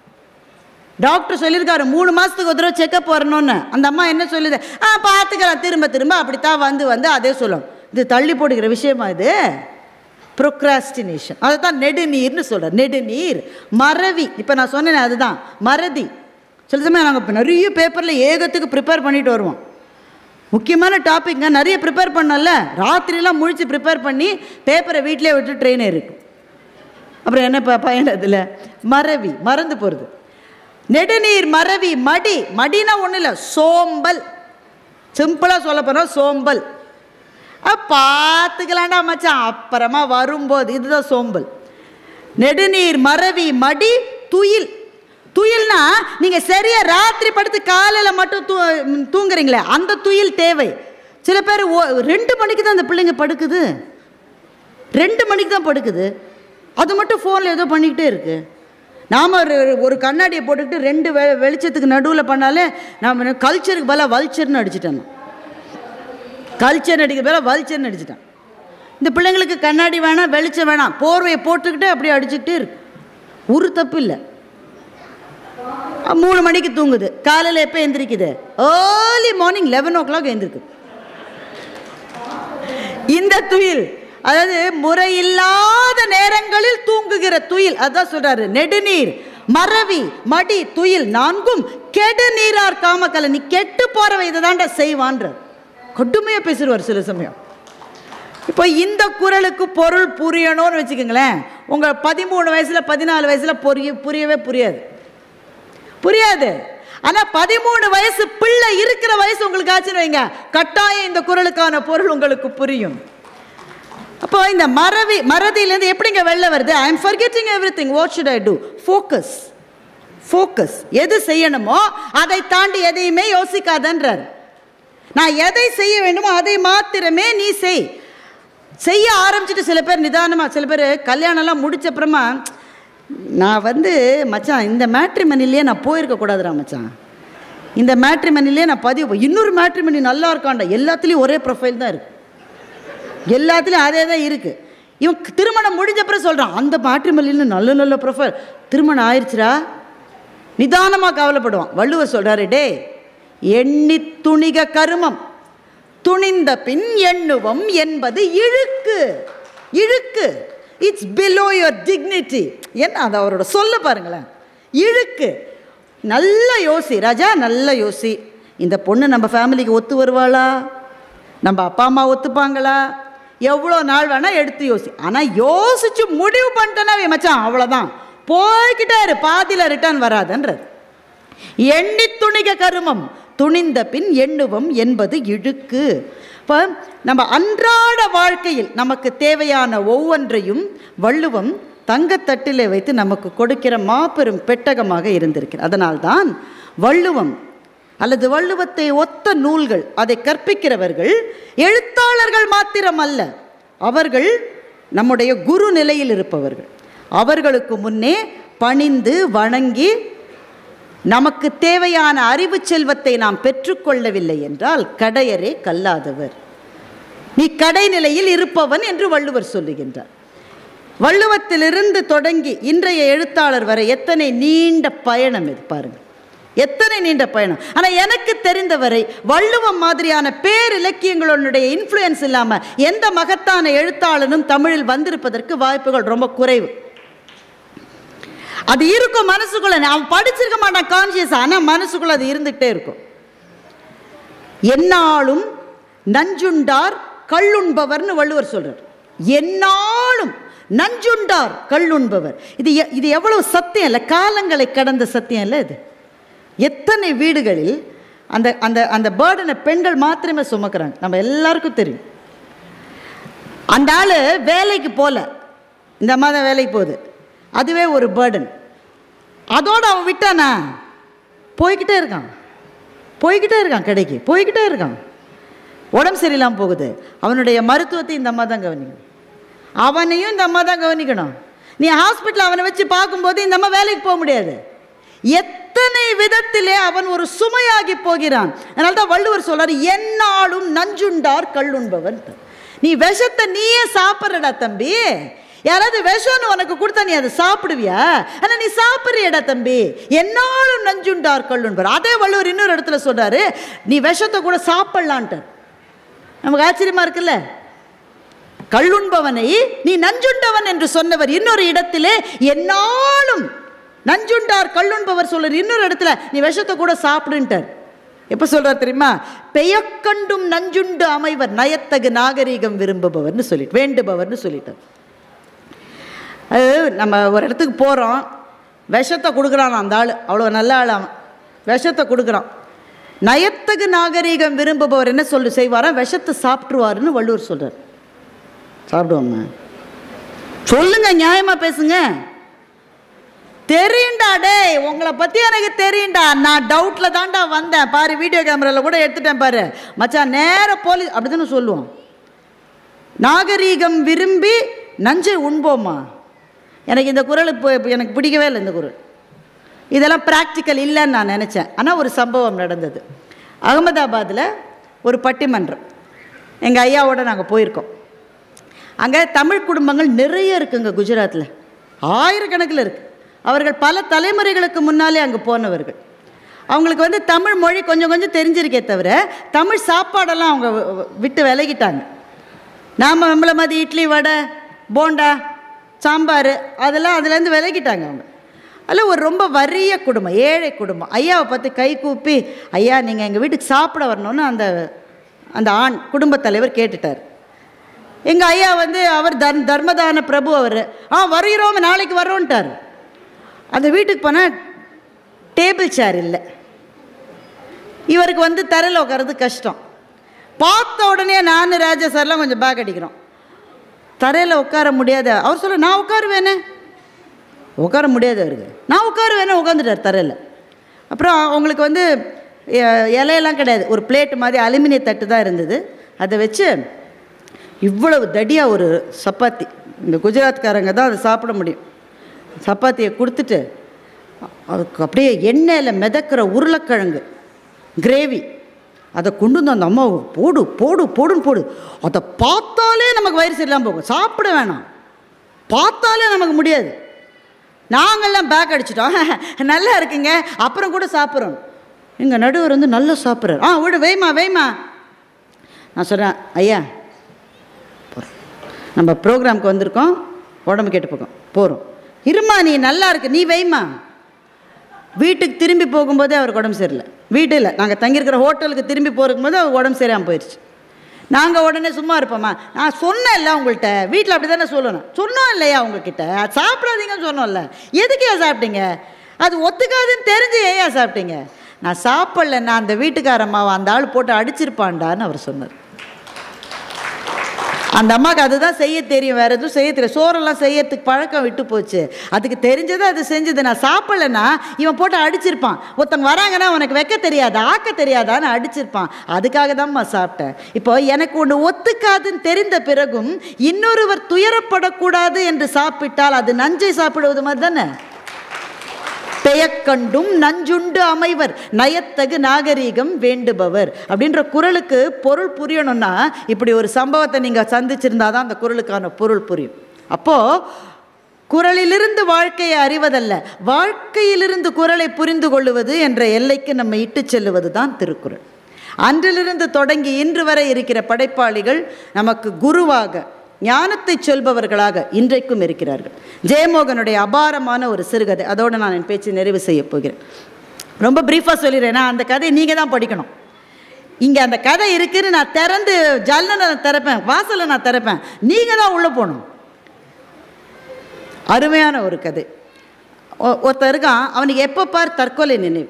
டாக்டர் சொல்லியிருக்காரு மூணு மாதத்துக்கு ஒரு தடவை செக்கப் வரணும்னு அந்த அம்மா என்ன சொல்லுது ஆ பார்த்துக்கலாம் திரும்ப திரும்ப அப்படித்தான் வந்து வந்து அதே சொல்லும் இது தள்ளி போடுகிற விஷயமா இது ப்ரொக்ராஸ்டினேஷன் அதை தான் நெடுநீர்னு சொல்கிறேன் நெடுநீர் மறவி இப்போ நான் சொன்னேனே அதுதான் மறதி சில சமயம் நாங்கள் இப்போ நிறைய பேப்பரில் ஏகத்துக்கு ப்ரிப்பேர் பண்ணிட்டு வருவோம் முக்கியமான டாபிக்ங்க நிறைய ப்ரிப்பேர் பண்ணல ராத்திரிலாம் முழிச்சு ப்ரிப்பேர் பண்ணி பேப்பரை வீட்டிலே விட்டு ட்ரெயின் இருக்கும் அப்புறம் என்ன ப பயன் அதில் மறவி மறந்து போகிறது நெடுநீர் மறவி மடி மடினா ஒன்றும் இல்லை சோம்பல் சிம்பிளாக சொல்ல போனால் சோம்பல் அ, பார்த்துக்கலாம்டா மச்சான் அப்புறமா வரும்போது இதுதான் சோம்பல் நெடுநீர் மறவி மடி துயில் துயில்னா நீங்கள் சரியாக ராத்திரி படுத்து காலையில் மட்டும் தூ ம், தூங்குறீங்களே அந்த துயில் தேவை சில பேர் ஓ ரெண்டு மணிக்கு தான் அந்த பிள்ளைங்க படுக்குது ரெண்டு மணிக்கு தான் படுக்குது அது மட்டும் ஃபோனில் ஏதோ பண்ணிக்கிட்டே இருக்கு நாம் ஒரு ஒரு கண்ணாடியை போட்டுக்கிட்டு ரெண்டு வெ வெளிச்சத்துக்கு நடுவில் பண்ணாலே நாம் கல்ச்சருக்கு பதிலாக வல்ச்சர்னு அடிச்சிட்டேன் நான். கல்ச்சர் அடிக்கிற பதிலாக வல்ச்சர்னு அடிச்சிட்டேன் இந்த பிள்ளைங்களுக்கு கண்ணாடி வேணாம் வெளிச்சம் வேணாம் போர்வையை போட்டுக்கிட்டு அப்படியே அடிச்சுக்கிட்டே இருக்கு ஒரு தப்பு இல்லை மூணு மணிக்கு தூங்குது காலையில் எப்போ எந்திரிக்குது early morning eleven o'clock எந்திரிக்குது இந்த துயில் அதாவது முறையில்லாத நேரங்களில் தூங்குகிற துயில் அதான் சொல்றாரு நெடுநீர் மறவி மடி துயில் நான்கும் கெடு நீரார் காமக்கல நீ கெட்டு போறவை இதை தாண்டா செய்வான்ற கொடுமையா பேசுவார் சில சமயம் இப்போ இந்த குரலுக்கு பொருள் புரியணும்னு வச்சுக்கோங்களேன் உங்கள் பதிமூணு வயசில் பதினாலு வயசில் புரிய புரியவே புரியாது புரியாது ஆனால் பதிமூணு வயசு பிள்ளை இருக்கிற வயசு உங்களுக்கு ஆச்சுன்னு வைங்க கட்டாயம் இந்த குரலுக்கான பொருள் உங்களுக்கு புரியும் அப்போ இந்த மறவி மறதியிலேருந்து எப்படிங்க வெளில வருது I am forgetting everything what should I do focus focus எது செய்யணுமோ அதை தாண்டி எதையுமே யோசிக்காதன்றார் நான் எதை செய்ய வேண்டுமோ அதை மாத்திரமே நீ செய் செய்ய ஆரம்பிச்சிட்டு சில பேர் நிதானமாக சில பேர் கல்யாணம்லாம் முடிச்ச அப்புறமா நான் வந்து மச்சான் இந்த மேட்ரிமனிலேயே நான் போயிருக்க கூடாதுடா மச்சான் இந்த மேட்ரிமனிலே நான் பதிவு ப- இன்னொரு மேட்ரிமனி நல்லா இருக்காண்டா எல்லாத்துலேயும் ஒரே ப்ரொஃபைல் தான் இருக்குது எல்லாத்துலேயும் அதே தான் இருக்குது இவன் க- திருமணம் முடிஞ்ச அப்புறம் சொல்கிறான் அந்த மேட்ரிமனியில் நல்ல நல்ல ப்ரொஃபைல் திருமணம் ஆயிடுச்சுடா நிதானமாக கவலைப்படுவான் வள்ளுவர் சொல்கிறாரு டே எண்ணி துணிக கருமம் துணிந்த பின் எண்ணுவம் என்பது இழுக்கு இழுக்கு இட்ஸ் பிலோ யுவர் டிக்னிட்டி என்ன அது அவரோட சொல்ல பாருங்களேன் இழுக்கு நல்ல யோசி ராஜா நல்ல யோசி இந்த பொண்ணு நம்ம ஃபேமிலிக்கு ஒத்து வருவாளா நம்ம அப்பா அம்மா ஒத்துப்பாங்களா எவ்வளோ நாள் வேணால் எடுத்து யோசி ஆனால் யோசிச்சு முடிவு பண்ணிட்டேன்னா இவன் மச்சான் அவ்வளோதான் போய்கிட்டே இரு பாதியில் ரிட்டர்ன் வராதுன்றது எண்ணி துணிக கருமம் துணிந்த பின் எண்ணுவம் என்பது இழுக்கு இப்போ நம்ம அன்றாட வாழ்க்கையில் நமக்கு தேவையான ஒவ்வொன்றையும் வள்ளுவம் தங்கத்தட்டிலே வைத்து நமக்கு கொடுக்கிற மாபெரும் பெட்டகமாக இருந்திருக்கிறது அதனால்தான் வள்ளுவம் அல்லது வள்ளுவத்தை ஒத்த நூல்கள் அதை கற்பிக்கிறவர்கள் எழுத்தாளர்கள் மாத்திரம் அல்ல அவர்கள் நம்முடைய குரு நிலையில் இருப்பவர்கள் அவர்களுக்கு முன்னே பணிந்து வணங்கி நமக்கு தேவையான அறிவு செல்வத்தை நாம் பெற்றுக்கொள்ளவில்லை என்றால் கடையரே கல்லாதவர் நீ கடைநிலையில் இருப்பவன் என்று வள்ளுவர் சொல்லுகின்றார் வள்ளுவத்திலிருந்து தொடங்கி இன்றைய எழுத்தாளர் வரை எத்தனை நீண்ட பயணம் இது பாருங்க எத்தனை நீண்ட பயணம் ஆனால் எனக்கு தெரிந்தவரை வள்ளுவம் மாதிரியான பேரிலக்கியங்களுடைய இன்ஃப்ளூயன்ஸ் இல்லாமல் எந்த மகத்தான எழுத்தாளனும் தமிழில் வந்திருப்பதற்கு வாய்ப்புகள் ரொம்ப குறைவு அது இருக்கும் மனசுக்குள்ள அவன் படிச்சிருக்க மாட்டான் கான்சியஸ் ஆனால் மனசுக்குள்ள அது இருந்துகிட்டே இருக்கும் என்னாலும் நஞ்சுண்டார் கள்ளுண்பவர்னு வள்ளுவர் சொல்றார் என்னாலும் நஞ்சுண்டார் கள்ளுண்பவர் இது எ- இது எவ்வளவு சத்தியம் இல்லை காலங்களை கடந்த சத்தியம் இல்லை இது எத்தனை வீடுகளில் அந்த அந்த அந்த பேர்டனை பெண்கள் மாத்திரமே சுமக்கிறாங்க நம்ம எல்லாருக்கும் தெரியும் அந்த ஆள் வேலைக்கு போகல இந்த அம்மா தான் வேலைக்கு போகுது அதுவே ஒரு பேர்டன் அதோடு அவன் விட்டானா போய்கிட்டே இருக்கான் போய்கிட்டே இருக்கான் கடைக்கு போய்கிட்டே இருக்கான் உடம்பு சரியில்லாமல் போகுது அவனுடைய மருத்துவத்தை இந்த அம்மா தான் கவனிக்கணும் அவனையும் இந்த அம்மா தான் கவனிக்கணும் நீ ஹாஸ்பிட்டல் அவனை வச்சு பார்க்கும்போது இந்த அம்மா வேலைக்கு போக முடியாது எத்தனை விதத்திலே அவன் ஒரு சுமையாகி போகிறான் அதனால தான் வள்ளுவர் சொல்றாரு என்னாலும் நஞ்சுண்டார் கள்ளுண்பவன் நீ விஷத்தை நீயே சாப்பிட்றடா தம்பி யாராவது விஷம்னு உனக்கு கொடுத்தா நீ அதை சாப்பிடுவியா ஆனா நீ சாப்பிட்றியடா தம்பி என்னாலும் நஞ்சுண்டார் கள்ளுண்பர் அதே வள்ளுவர் இன்னொரு இடத்துல சொல்றாரு நீ விஷத்தை கூட சாப்பிடலான்ட்டார் நமக்கு ஆச்சரியமா இருக்குல்ல கள்ளுண்பவனை நீ நஞ்சுண்டவன் என்று சொன்னவர் இன்னொரு இடத்திலே என்னாலும் நஞ்சுண்டார் கள்ளுண்பவர் சொல்றார் இன்னொரு இடத்துல நீ விஷத்தை கூட சாப்பிடுன்ட்டார் எப்போ சொல்றார் தெரியுமா பெயக்கண்டும் நஞ்சுண்டு அமைவர் நயத்தகு நாகரீகம் விரும்புபவர்னு சொல்லிட்டு வேண்டுபவர்னு சொல்லிட்டார் அது நம்ம ஒரு இடத்துக்கு போகிறோம் விஷத்தை கொடுக்குறான் அந்த ஆள் அவ்வளோ நல்ல ஆள் அவன் விஷத்தை கொடுக்குறான் நயத்தகு நாகரீகம் விரும்புபவர் என்ன சொல்லு செய்வாரா விஷத்தை சாப்பிட்ருவாருன்னு வள்ளுவர் சொல்றார் சாப்பிடுவோம்மா சொல்லுங்க நியாயமா பேசுங்க தெரியும்டா டேய் உங்களை பற்றி எனக்கு தெரியும்டா நான் டவுட்டில் தான்டா வந்தேன் பாரு வீடியோ கேமராவில் கூட எடுத்துட்டேன் பாரு மச்சான் நேர போலீஸ் அப்படி தானே சொல்லுவோம் நாகரீகம் விரும்பி நஞ்சை உண்போமா எனக்கு இந்த குரல் இப்போ இப்போ எனக்கு பிடிக்கவே இல்லை இந்த குரல் இதெல்லாம் ப்ராக்டிக்கல் இல்லைன்னு நான் நினச்சேன் ஆனால் ஒரு சம்பவம் நடந்தது அகமதாபாத்தில் ஒரு பட்டிமன்றம் எங்கள் ஐயாவோட நாங்கள் போயிருக்கோம் அங்கே தமிழ் குடும்பங்கள் நிறைய இருக்குங்க குஜராத்தில் ஆயிரக்கணக்கில் இருக்குது அவர்கள் பல தலைமுறைகளுக்கு முன்னாலே அங்கே போனவர்கள் அவங்களுக்கு வந்து தமிழ் மொழி கொஞ்சம் கொஞ்சம் தெரிஞ்சிருக்கே தவிர தமிழ் சாப்பாடெல்லாம் அவங்க வி- வி- விட்டு விலகிட்டாங்க நாம் நம்மளை மாதிரி இட்லி வடை போண்டா சாம்பார் அதெல்லாம் அதுலேருந்து விலகிட்டாங்க அவங்க அதில் ஒரு ரொம்ப வறிய குடும்பம் ஏழை குடும்பம் ஐயாவை பார்த்து கை கூப்பி ஐயா நீங்கள் எங்கள் வீட்டுக்கு சாப்பிட வரணும்னு அந்த அந்த ஆண் குடும்பத் தலைவர் கேட்டுட்டார் எங்கள் ஐயா வந்து அவர் தர் தர்மதான பிரபு அவர் ஆ வருகிறோம் நாளைக்கு வரோன்ட்டார் அந்த வீட்டுக்கு போனால் டேபிள் சேர் இல்லை இவருக்கு வந்து தரையில் உட்கார்றது கஷ்டம் பார்த்த உடனே நான் ராஜா சார்லாம் கொஞ்சம் பேக் அடிக்கிறோம் தரையில் உட்கார முடியாத அவர் சொல்ல நான் உட்காருவேனே உட்கார முடியாது அவருக்கு நான் உட்காருவேனே உட்காந்துட்டார் தரையில் அப்புறம் அவங்களுக்கு வந்து எ- இலையெல்லாம் கிடையாது ஒரு பிளேட் மாதிரி அலுமினிய தட்டு தான் இருந்தது அதை வச்சு இவ்வளவு தடியாக ஒரு சப்பாத்தி இந்த குஜராத்காரங்க தான் அதை சாப்பிட முடியும் சப்பாத்தியை கொடுத்துட்டு அதுக்கு அப்படியே எண்ணெயில் மிதக்கிற உருளைக்கிழங்கு கிரேவி அதை கொண்டு வந்து அந்த அம்மா போடு போடு போடுன்னு போடு அதை பார்த்தாலே நமக்கு வயிறு சரியில்லாமல் போகும் சாப்பிட வேணாம் பார்த்தாலே நமக்கு முடியாது நாங்கள்லாம் பேக் அடிச்சிட்டோம் நல்லா இருக்குங்க அப்புறம் கூட சாப்பிட்றோம் எங்கள் நடுவர் வந்து நல்லா சாப்பிட்றாரு ஆ விடு வெய்மா வெய்மா நான் சொல்கிறேன் ஐயா போகிறோம் நம்ம ப்ரோக்ராம்க்கு வந்திருக்கோம் உடம்பு கெட்டு போகும் போகிறோம் இருமா நீ நல்லா இருக்கு நீ வைமா வீட்டுக்கு திரும்பி போகும்போதே அவருக்கு உடம்பு சரியில்லை வீட்டில் நாங்கள் தங்கியிருக்கிற ஹோட்டலுக்கு திரும்பி போகும்போது அவர் உடம்பு சரியாமல் போயிடுச்சு நாங்கள் உடனே சும்மா இருப்போமா நான் சொன்னேன்ல உங்கள்கிட்ட வீட்டில் அப்படி தானே சொல்லணும் சொன்னோம் இல்லையா உங்ககிட்ட அது சாப்பிடாதீங்கன்னு சொன்னோம்ல எதுக்கு ஏன் சாப்பிட்டீங்க அது ஒத்துக்காதுன்னு தெரிஞ்சு ஏன் சாப்பிட்டீங்க நான் சாப்பிடல நான் அந்த வீட்டுக்காரம்மாவை அந்த ஆள் போட்டு அடிச்சிருப்பான்டான்னு அவர் சொன்னார் அந்த அம்மாவுக்கு அதுதான் செய்ய தெரியும் வேற எதுவும் செய்ய தெரியும் சோறெல்லாம் செய்யறதுக்கு பழக்கம் விட்டு போச்சு அதுக்கு தெரிஞ்சதை அது செஞ்சது நான் சாப்பிடலன்னா இவன் போட்டு அடிச்சிருப்பான் ஒருத்தவங்க வராங்கன்னா உனக்கு வைக்க தெரியாதா ஆக்க தெரியாதான்னு அடிச்சிருப்பான் அதுக்காக தான்மா சாப்பிட்டேன் இப்போ எனக்கு ஒன்று ஒத்துக்காதுன்னு தெரிந்த பிறகும் இன்னொருவர் துயரப்படக்கூடாது என்று சாப்பிட்டால் அது நஞ்சை சாப்பிடுவது மாதிரி தானே பெயக்கண்டும் நஞ்சுண்டு அமைவர் நயத்தகு நாகரீகம் வேண்டுபவர் அப்படின்ற குறளுக்கு பொருள் புரியணும்னா இப்படி ஒரு சம்பவத்தை நீங்கள் சந்திச்சிருந்தா தான் அந்த குறளுக்கான பொருள் புரியும் அப்போது குறளிலிருந்து வாழ்க்கையை அறிவதல்ல வாழ்க்கையிலிருந்து குறளை புரிந்து கொள்ளுவது என்ற எல்லைக்கு நம்ம இட்டுச் செல்லுவது தான் திருக்குறள் அன்றிலிருந்து தொடங்கி இன்று வரை இருக்கிற படைப்பாளிகள் நமக்கு குருவாக ஞானத்தை சொல்பவர்களாக இன்றைக்கும் இருக்கிறார்கள் ஜெயமோகனுடைய அபாரமான ஒரு சிறுகதை அதோடு நான் என் பேச்சு நிறைவு செய்ய போகிறேன் ரொம்ப ப்ரீஃபாக சொல்லிடுறேன் நான் அந்த கதையை நீங்கள் தான் படிக்கணும் இங்கே அந்த கதை இருக்குன்னு நான் திறந்து ஜன்னலை நான் திறப்பேன் வாசலை நான் திறப்பேன் நீங்கள் தான் உள்ளே போகணும் அருமையான ஒரு கதை ஒ- ஒருத்தன் இருக்கான் அவனுக்கு எப்போ பார் தற்கொலை நினைவு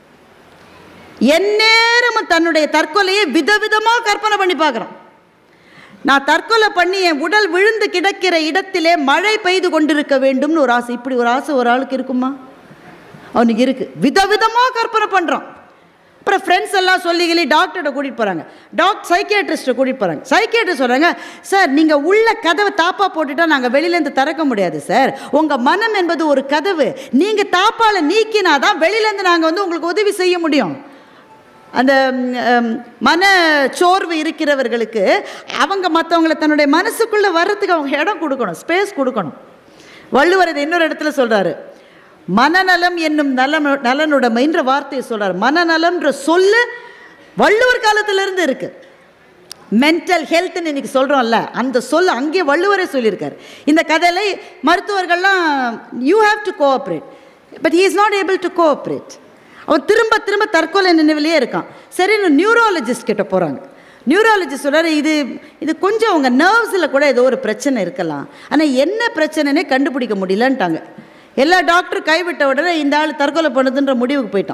எந்நேரமும் தன்னுடைய தற்கொலையை விதவிதமாக கற்பனை பண்ணி பார்க்குறான் நான் தற்கொலை பண்ணி என் உடல் விழுந்து கிடக்கிற இடத்திலே மழை பெய்து கொண்டிருக்க வேண்டும்னு ஒரு ஆசை இப்படி ஒரு ஆசை ஒரு ஆளுக்கு இருக்குமா அவனுக்கு இருக்கு விதவிதமாக கற்பனை பண்ணுறான் அப்புறம் ஃப்ரெண்ட்ஸ் எல்லாம் சொல்லி கிளி டாக்டர்கிட்ட கூட்டிகிட்டு போகிறாங்க டாக்டர் சைக்கியாட்ரிஸ்ட்டை கூட்டிகிட்டு போகிறாங்க சைக்கியாட்ரிஸ்ட் சொல்கிறாங்க சார் நீங்கள் உள்ள கதவை தாப்பா போட்டுட்டா நாங்கள் வெளியிலேருந்து திறக்க முடியாது சார் உங்கள் மனம் என்பது ஒரு கதவு நீங்கள் தாப்பால் நீக்கினா தான் வெளியிலேருந்து நாங்கள் வந்து உங்களுக்கு உதவி செய்ய முடியும் அந்த ம், ம், மன சோர்வு இருக்கிறவர்களுக்கு அவங்க மற்றவங்களை தன்னுடைய மனசுக்குள்ளே வர்றதுக்கு அவங்க இடம் கொடுக்கணும் ஸ்பேஸ் கொடுக்கணும் வள்ளுவர் இதை இன்னொரு இடத்துல சொல்கிறாரு மனநலம் என்னும் நலம் நலனுடைமைன்ற வார்த்தையை சொல்கிறார் மனநலம்ன்ற சொல்லு வள்ளுவர் காலத்திலிருந்து இருக்கு மென்டல் ஹெல்த்னு இன்னைக்கு சொல்கிறோம்ல அந்த சொல் அங்கே வள்ளுவரே சொல்லியிருக்காரு இந்த கதையில மருத்துவர்கள்லாம் you have to cooperate but he is not able to cooperate அவன் திரும்ப திரும்ப தற்கொலை நினைவிலேயே இருக்கான் சரி நியூரோலஜிஸ்ட் கிட்ட போகிறாங்க நியூராலஜிஸ்ட் சொல்கிறாரு இது இது கொஞ்சம் அவங்க நர்வ்ஸில் கூட ஏதோ ஒரு பிரச்சனை இருக்கலாம் ஆனால் என்ன பிரச்சனைனே கண்டுபிடிக்க முடியலன்ட்டாங்க எல்லா டாக்டரும் கைவிட்ட உடனே இந்த ஆள் தற்கொலை பண்ணுதுன்ற முடிவுக்கு போயிட்டான்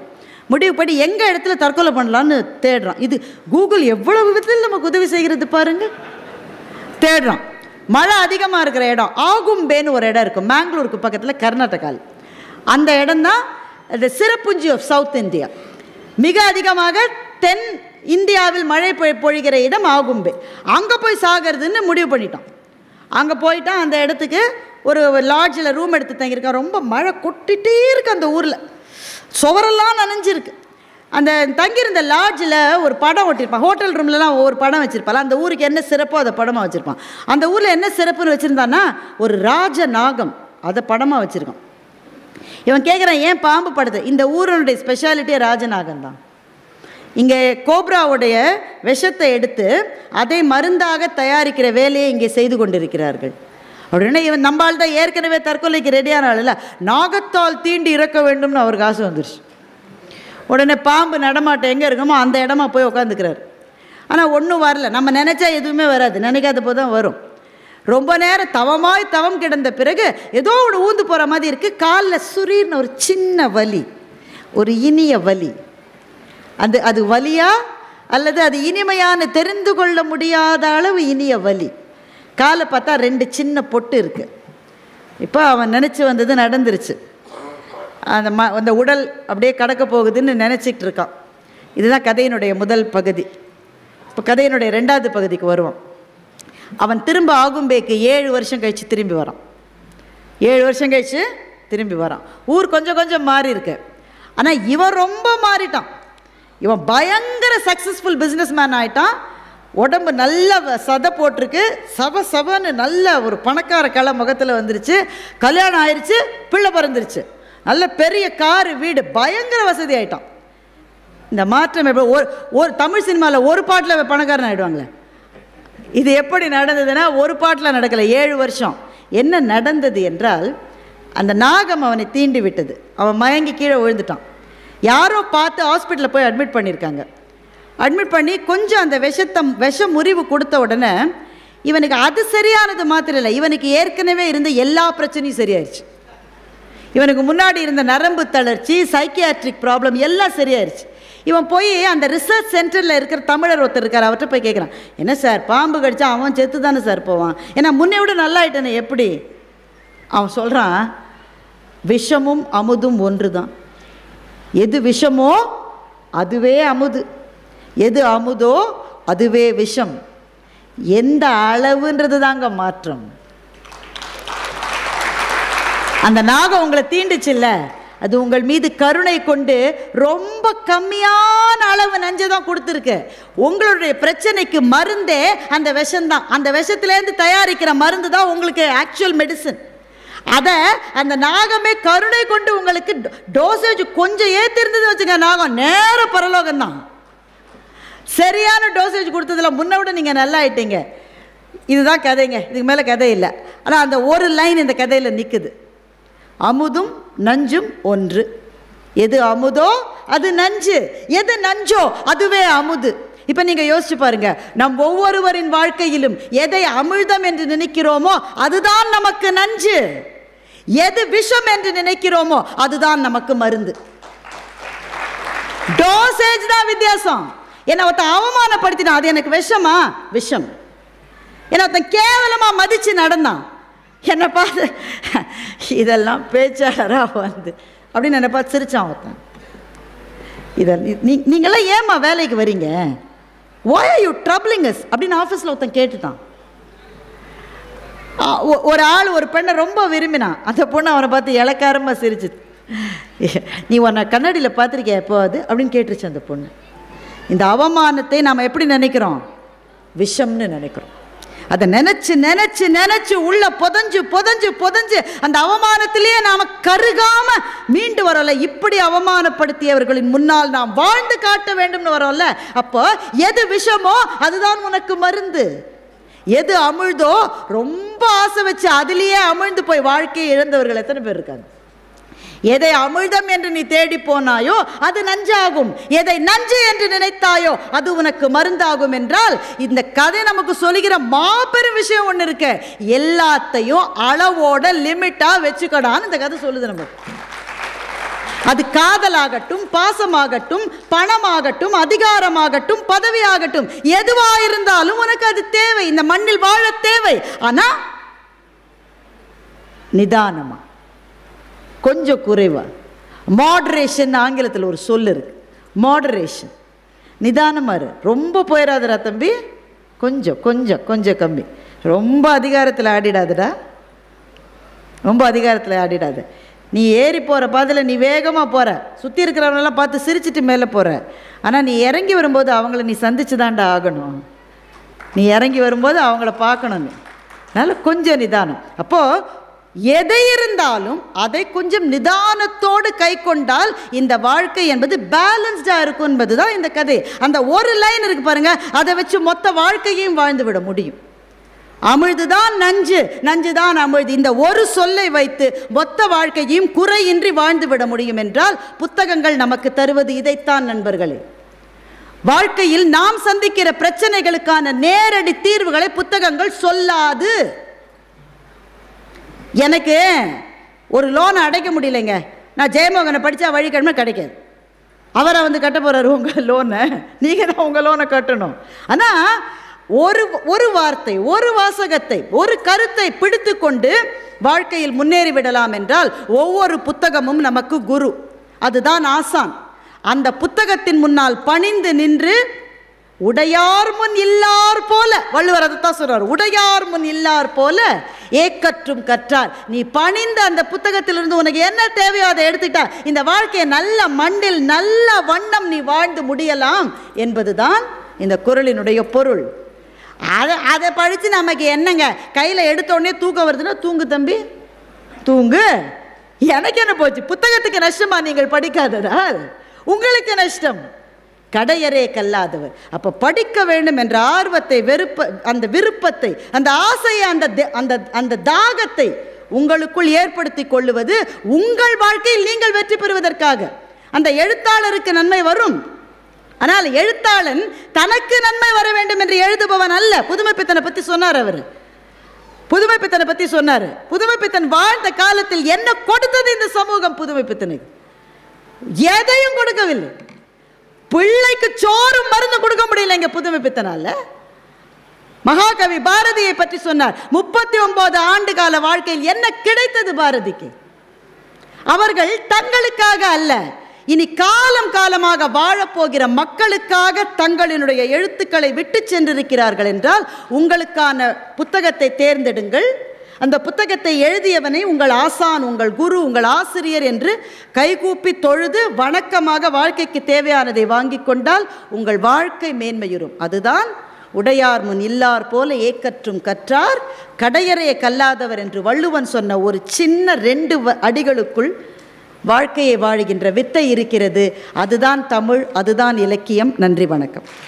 முடிவு பண்ணி எங்கே இடத்துல தற்கொலை பண்ணலான்னு தேடுறான் இது கூகுள் எவ்வளவு விதத்தில் நமக்கு உதவி செய்கிறது பாருங்க தேடுறான் மழை அதிகமாக இருக்கிற இடம் ஆகும்பேன்னு ஒரு இடம் இருக்கும் மேங்களூருக்கு பக்கத்தில் கர்நாடகாவில் அந்த இடம் தான் the Cherrapunji of South India மிக அதிகமாக தென் இந்தியாவில் மழை பொ பொழிகிற இடம் ஆகும்பே அங்கே போய் சாகிறதுன்னு முடிவு பண்ணிட்டான் அங்கே போயிட்டான் அந்த இடத்துக்கு ஒரு லாட்ஜில் ரூம் எடுத்து தங்கியிருக்கான் ரொம்ப மழை கொட்டிகிட்டே இருக்கு அந்த ஊரில் சுவரெல்லாம் நனைஞ்சிருக்கு அந்த தங்கியிருந்த லாட்ஜில் ஒரு படம் ஒட்டியிருப்பான் ஹோட்டல் ரூம்லலாம் ஒவ்வொரு படம் வச்சுருப்பாள் அந்த ஊருக்கு என்ன சிறப்போ அதை படமாக வச்சுருப்பான் அந்த ஊரில் என்ன சிறப்புன்னு வச்சுருந்தான்னா ஒரு ராஜ நாகம் அதை படமாக வச்சுருக்கான் இவன் கேட்குறான் ஏன் பாம்பு படுது இந்த ஊரனுடைய ஸ்பெஷாலிட்டியே ராஜநாகம் தான் இங்கே கோப்ராவுடைய விஷத்தை எடுத்து அதை மருந்தாக தயாரிக்கிற வேலையை இங்கே செய்து கொண்டிருக்கிறார்கள் அப்படின்னா இவன் நம்மால் தான் ஏற்கனவே தற்கொலைக்கு ரெடியான ஆள் நாகத்தால் தீண்டி இறக்க வேண்டும்னு அவருக்கு ஆசை வந்துருச்சு உடனே பாம்பு நடமாட்டம் எங்கே இருக்குமோ அந்த இடமா போய் உட்காந்துக்கிறாரு ஆனால் ஒன்றும் வரல நம்ம நினச்சா எதுவுமே வராது நினைக்காத போது தான் வரும் ரொம்ப நேரம் தவமாய் தவம் கிடந்த பிறகு ஏதோ ஒன்று ஊந்து போகிற மாதிரி இருக்குது காலில் சுரீர்னு ஒரு சின்ன வலி ஒரு இனிய வலி அது அது வலியா அல்லது அது இனிமையான தெரிந்து கொள்ள முடியாத அளவு இனிய வலி காலை பார்த்தா ரெண்டு சின்ன பொட்டு இருக்குது இப்போ அவன் நினச்சி வந்தது நடந்துருச்சு அந்த ம அந்த உடல் அப்படியே கடக்க போகுதுன்னு நினச்சிக்கிட்டு இருக்கான் இதுதான் கதையினுடைய முதல் பகுதி இப்போ கதையினுடைய ரெண்டாவது பகுதிக்கு வருவான் அவன் திரும்ப ஆகும்பேக்கு ஏழு வருஷம் கழித்து திரும்பி வரான் ஏழு வருஷம் கழித்து திரும்பி வரான் ஊர் கொஞ்சம் கொஞ்சம் மாறி இருக்கு ஆனால் இவன் ரொம்ப மாறிட்டான் இவன் பயங்கர சக்ஸஸ்ஃபுல் பிஸ்னஸ் மேன் ஆயிட்டான் உடம்பு நல்ல வ- சதை போட்டிருக்கு சப சபன்னு நல்ல ஒரு பணக்கார கலை முகத்தில் வந்துருச்சு கல்யாணம் ஆயிடுச்சு பிள்ளை பிறந்துருச்சு நல்ல பெரிய காரு வீடு பயங்கர வசதி ஆயிட்டான் இந்த மாற்றம் எப்படி ஒரு ஒரு தமிழ் சினிமாவில் ஒரு பாட்டில் பணக்காரன் ஆயிடுவாங்களே இது எப்படி நடந்ததுன்னா ஒரு பாட்டில் நடக்கலை ஏழு வருஷம் என்ன நடந்தது என்றால் அந்த நாகம் அவனை தீண்டி விட்டது அவன் மயங்கி கீழே விழுந்துட்டான் யாரோ பார்த்து ஹாஸ்பிட்டலில் போய் அட்மிட் பண்ணியிருக்காங்க அட்மிட் பண்ணி கொஞ்சம் அந்த விஷத்தை விஷ முறிவு கொடுத்த உடனே இவனுக்கு அது சரியானது மாத்திரம் இல்லை இவனுக்கு ஏற்கனவே இருந்த எல்லா பிரச்சனையும் சரியாயிருச்சு இவனுக்கு முன்னாடி இருந்த நரம்பு தளர்ச்சி சைக்கியாட்ரிக் ப்ராப்ளம் எல்லாம் சரியாயிருச்சு இவன் போய் அந்த ரிசர்ச் சென்டரில் இருக்கிற தமிழர் ஒருத்தர் இருக்கார் அவர்கிட்ட போய் கேட்குறான் என்ன சார் பாம்பு கடிச்சா அவன் செத்து தானே சார் போவான் ஏன்னா முன்னை விட நல்லா ஆயிட்டானே எப்படி அவன் சொல்கிறான் விஷமும் அமுதும் ஒன்று தான் எது விஷமோ அதுவே அமுது எது அமுதோ அதுவே விஷம் எந்த அளவுன்றது தாங்க மாற்றம் அந்த நாகம் உங்களை தீண்டுச்சுல்ல அது உங்கள் மீது கருணை கொண்டு ரொம்ப கம்மியான அளவு நஞ்சை தான் கொடுத்துருக்கு உங்களுடைய பிரச்சனைக்கு மருந்தே அந்த விஷம்தான் அந்த விஷத்துலேருந்து தயாரிக்கிற மருந்து தான் உங்களுக்கு ஆக்சுவல் மெடிசன் அதை அந்த நாகமே கருணை கொண்டு உங்களுக்கு டோசேஜ் கொஞ்சம் ஏற்றிருந்தது வச்சுங்க நாகம் நேர பரலோகம் தான் சரியான டோசேஜ் கொடுத்ததில் முன்ன விட நீங்கள் நல்லா ஆயிட்டீங்க இதுதான் கதைங்க இதுக்கு மேலே கதை இல்லை ஆனால் அந்த ஒரு லைன் இந்த கதையில் நிற்குது அமுதும் நஞ்சும் ஒன்று எது அமுதோ அது நஞ்சு எது நஞ்சோ அதுவே அமுது இப்போ நீங்கள் யோசிச்சு பாருங்க நம் ஒவ்வொருவரின் வாழ்க்கையிலும் எதை அமிழ்தம் என்று நினைக்கிறோமோ அதுதான் நமக்கு நஞ்சு எது விஷம் என்று நினைக்கிறோமோ அதுதான் நமக்கு மருந்து டோசேஜ் தான் வித்தியாசம் என்னை ஒருத்தன் அவமானப்படுத்தினான் அது எனக்கு விஷமா விஷம் என்னை ஒருத்தன் கேவலமாக மதித்து நடந்தான் என்னை பார்த்து இதெல்லாம் பேச்சாளராக வந்து அப்படின்னு என்னை பார்த்து சிரிச்சான் ஒருத்தன் இதை நீ நீங்களாம் ஏம்மா வேலைக்கு வரீங்க why are you troubling us அப்படின்னு ஆஃபீஸில் ஒருத்தன் கேட்டுட்டான் ஆ, ஒ- ஒரு ஆள் ஒரு பெண்ணை ரொம்ப விரும்பினான் அந்த பொண்ணு அவனை பார்த்து இலக்காரமாக சிரிச்சுது நீ உன்னை கண்ணாடியில் பார்த்துருக்கியா எப்போ அது அப்படின்னு கேட்டுருச்சு அந்த பொண்ணு இந்த அவமானத்தை நாம் எப்படி நினைக்கிறோம் விஷம்னு நினைக்கிறோம் அதை நினைச்சு நினைச்சு நினைச்சு உள்ள புதஞ்சு புதஞ்சு புதஞ்சு அந்த அவமானத்திலேயே நாம கருகாம மீண்டு வரோம்ல இப்படி அவமானப்படுத்தியவர்களின் முன்னால் நாம் வாழ்ந்து காட்ட வேண்டும்னு வரோம்ல அப்போ எது விஷமோ அதுதான் உனக்கு மருந்து எது அமிழ்தோ ரொம்ப ஆசை வச்சு அதிலேயே அமிழ்ந்து போய் வாழ்க்கையை இழந்தவர்கள் எத்தனை பேர் இருக்காங்க எதை அமிழ்தம் என்று நீ தேடி போனாயோ அது நஞ்சாகும் எதை நஞ்சு என்று நினைத்தாயோ அது உனக்கு மருந்தாகும் என்றால் இந்த கதை நமக்கு சொல்லுகிற மாபெரும் விஷயம் ஒன்று இருக்கு எல்லாத்தையும் அளவோட லிமிட்டா வச்சுக்கடான்னு இந்த கதை சொல்லுது நமக்கு அது காதலாகட்டும் பாசமாகட்டும் பணமாகட்டும் அதிகாரமாகட்டும் பதவியாகட்டும் எதுவா இருந்தாலும் உனக்கு அது தேவை இந்த மண்ணில் வாழ தேவை ஆனா நிதானமா கொஞ்சம் குறைவா மாடரேஷன் ஆங்கிலத்தில் ஒரு சொல் இருக்கு மாடரேஷன் நிதானமா இரு ரொம்ப போயிடாதடா தம்பி கொஞ்சம் கொஞ்சம் கொஞ்சம் கம்மி ரொம்ப அதிகாரத்தில் ஆடிடாதடா ரொம்ப அதிகாரத்தில் ஆடிடாத நீ ஏறி போகிற பாதையில் நீ வேகமாக போகிற சுற்றி இருக்கிறவங்களெல்லாம் பார்த்து சிரிச்சிட்டு மேலே போகிற ஆனால் நீ இறங்கி வரும்போது அவங்கள நீ சந்திச்சு தாண்டா ஆகணும் நீ இறங்கி வரும்போது அவங்கள பார்க்கணும் நீ அதனால் கொஞ்சம் நிதானம் அப்போது எதை இருந்தாலும் அதை கொஞ்சம் நிதானத்தோடு கை கொண்டால் இந்த வாழ்க்கை என்பது பேலன்ஸ்டாக இருக்கும் என்பது தான் இந்த கதை அந்த ஒரு லைன் இருக்கு பாருங்க அதை வச்சு மொத்த வாழ்க்கையையும் வாழ்ந்து விட முடியும் அமிழ்துதான் நஞ்சு நஞ்சுதான் அமிழ்து இந்த ஒரு சொல்லை வைத்து மொத்த வாழ்க்கையையும் குறையின்றி வாழ்ந்து விட முடியும் என்றால் புத்தகங்கள் நமக்கு தருவது இதைத்தான் நண்பர்களே வாழ்க்கையில் நாம் சந்திக்கிற பிரச்சனைகளுக்கான நேரடி தீர்வுகளை புத்தகங்கள் சொல்லாது எனக்கு ஒரு லோனை அடைக்க முடியலைங்க நான் ஜெயமோகனை படித்தா வழிக்கிழமை கிடைக்காது அவரை வந்து கட்ட போகிறாரு உங்கள் லோனை நீங்கள் தான் உங்கள் லோனை கட்டணும் ஆனால் ஒரு ஒரு வார்த்தை ஒரு வாசகத்தை ஒரு கருத்தை பிடித்து கொண்டு வாழ்க்கையில் முன்னேறி விடலாம் என்றால் ஒவ்வொரு புத்தகமும் நமக்கு குரு அதுதான் ஆசான் அந்த புத்தகத்தின் முன்னால் பணிந்து நின்று உடையார் முன் இல்லார் போல வள்ளுவர் அதைத்தான் சொல்றார் உடையார் முன் இல்லார் போல ஏக்கற்றும் கற்றார் நீ பணிந்த அந்த புத்தகத்திலிருந்து உனக்கு என்ன தேவையோ அதை எடுத்துட்டா இந்த வாழ்க்கையை நல்ல மண்ணில் நல்ல வண்ணம் நீ வாழ்ந்து முடியலாம் என்பதுதான் இந்த குரலினுடைய பொருள் அதை அதை படித்து நமக்கு என்னங்க கையில் எடுத்த உடனே தூக்கம் வருதுன்னா தூங்கு தம்பி தூங்கு எனக்கு என்ன போச்சு புத்தகத்துக்கு நஷ்டமா நீங்கள் படிக்காததால் உங்களுக்கு நஷ்டம் கடையரே கல்லாதவர் அப்போ படிக்க வேண்டும் என்ற ஆர்வத்தை வெறுப்ப அந்த விருப்பத்தை அந்த ஆசையை அந்த த- அந்த அந்த தாகத்தை உங்களுக்குள் ஏற்படுத்தி கொள்ளுவது உங்கள் வாழ்க்கையில் நீங்கள் வெற்றி பெறுவதற்காக அந்த எழுத்தாளருக்கு நன்மை வரும் ஆனால் எழுத்தாளன் தனக்கு நன்மை வர வேண்டும் என்று எழுதுபவன் அல்ல புதுமைப்பித்தனை பற்றி சொன்னார் அவர் புதுமைப்பித்தனை பற்றி சொன்னார் புதுமைப்பித்தன் வாழ்ந்த காலத்தில் என்ன கொடுத்தது இந்த சமூகம் புதுமைப்பித்தனுக்கு எதையும் கொடுக்கவில்லை பிள்ளைக்கு சோறும் மருந்து கொடுக்க முடியலைங்க புதுமைப்பித்தனால மகாகவி பாரதியை பற்றி சொன்னார் முப்பத்தி ஒன்பது ஆண்டு கால வாழ்க்கையில் என்ன கிடைத்தது பாரதிக்கு அவர்கள் தங்களுக்காக அல்ல இனி காலம் காலமாக வாழப்போகிற மக்களுக்காக தங்களினுடைய எழுத்துக்களை விட்டு சென்றிருக்கிறார்கள் என்றால் உங்களுக்கான புத்தகத்தை தேர்ந்தெடுங்கள் அந்த புத்தகத்தை எழுதியவனை உங்கள் ஆசான் உங்கள் குரு உங்கள் ஆசிரியர் என்று கைகூப்பி தொழுது வணக்கமாக வாழ்க்கைக்கு தேவையானதை வாங்கி கொண்டால் உங்கள் வாழ்க்கை மேன்மையுறும் அதுதான் உடையார் முன் இல்லார் போல ஏக்கற்றும் கற்றார் கடையறைய கல்லாதவர் என்று வள்ளுவன் சொன்ன ஒரு சின்ன ரெண்டு வ- அடிகளுக்குள் வாழ்க்கையை வாழுகின்ற வித்தை இருக்கிறது அதுதான் தமிழ் அதுதான் இலக்கியம் நன்றி வணக்கம்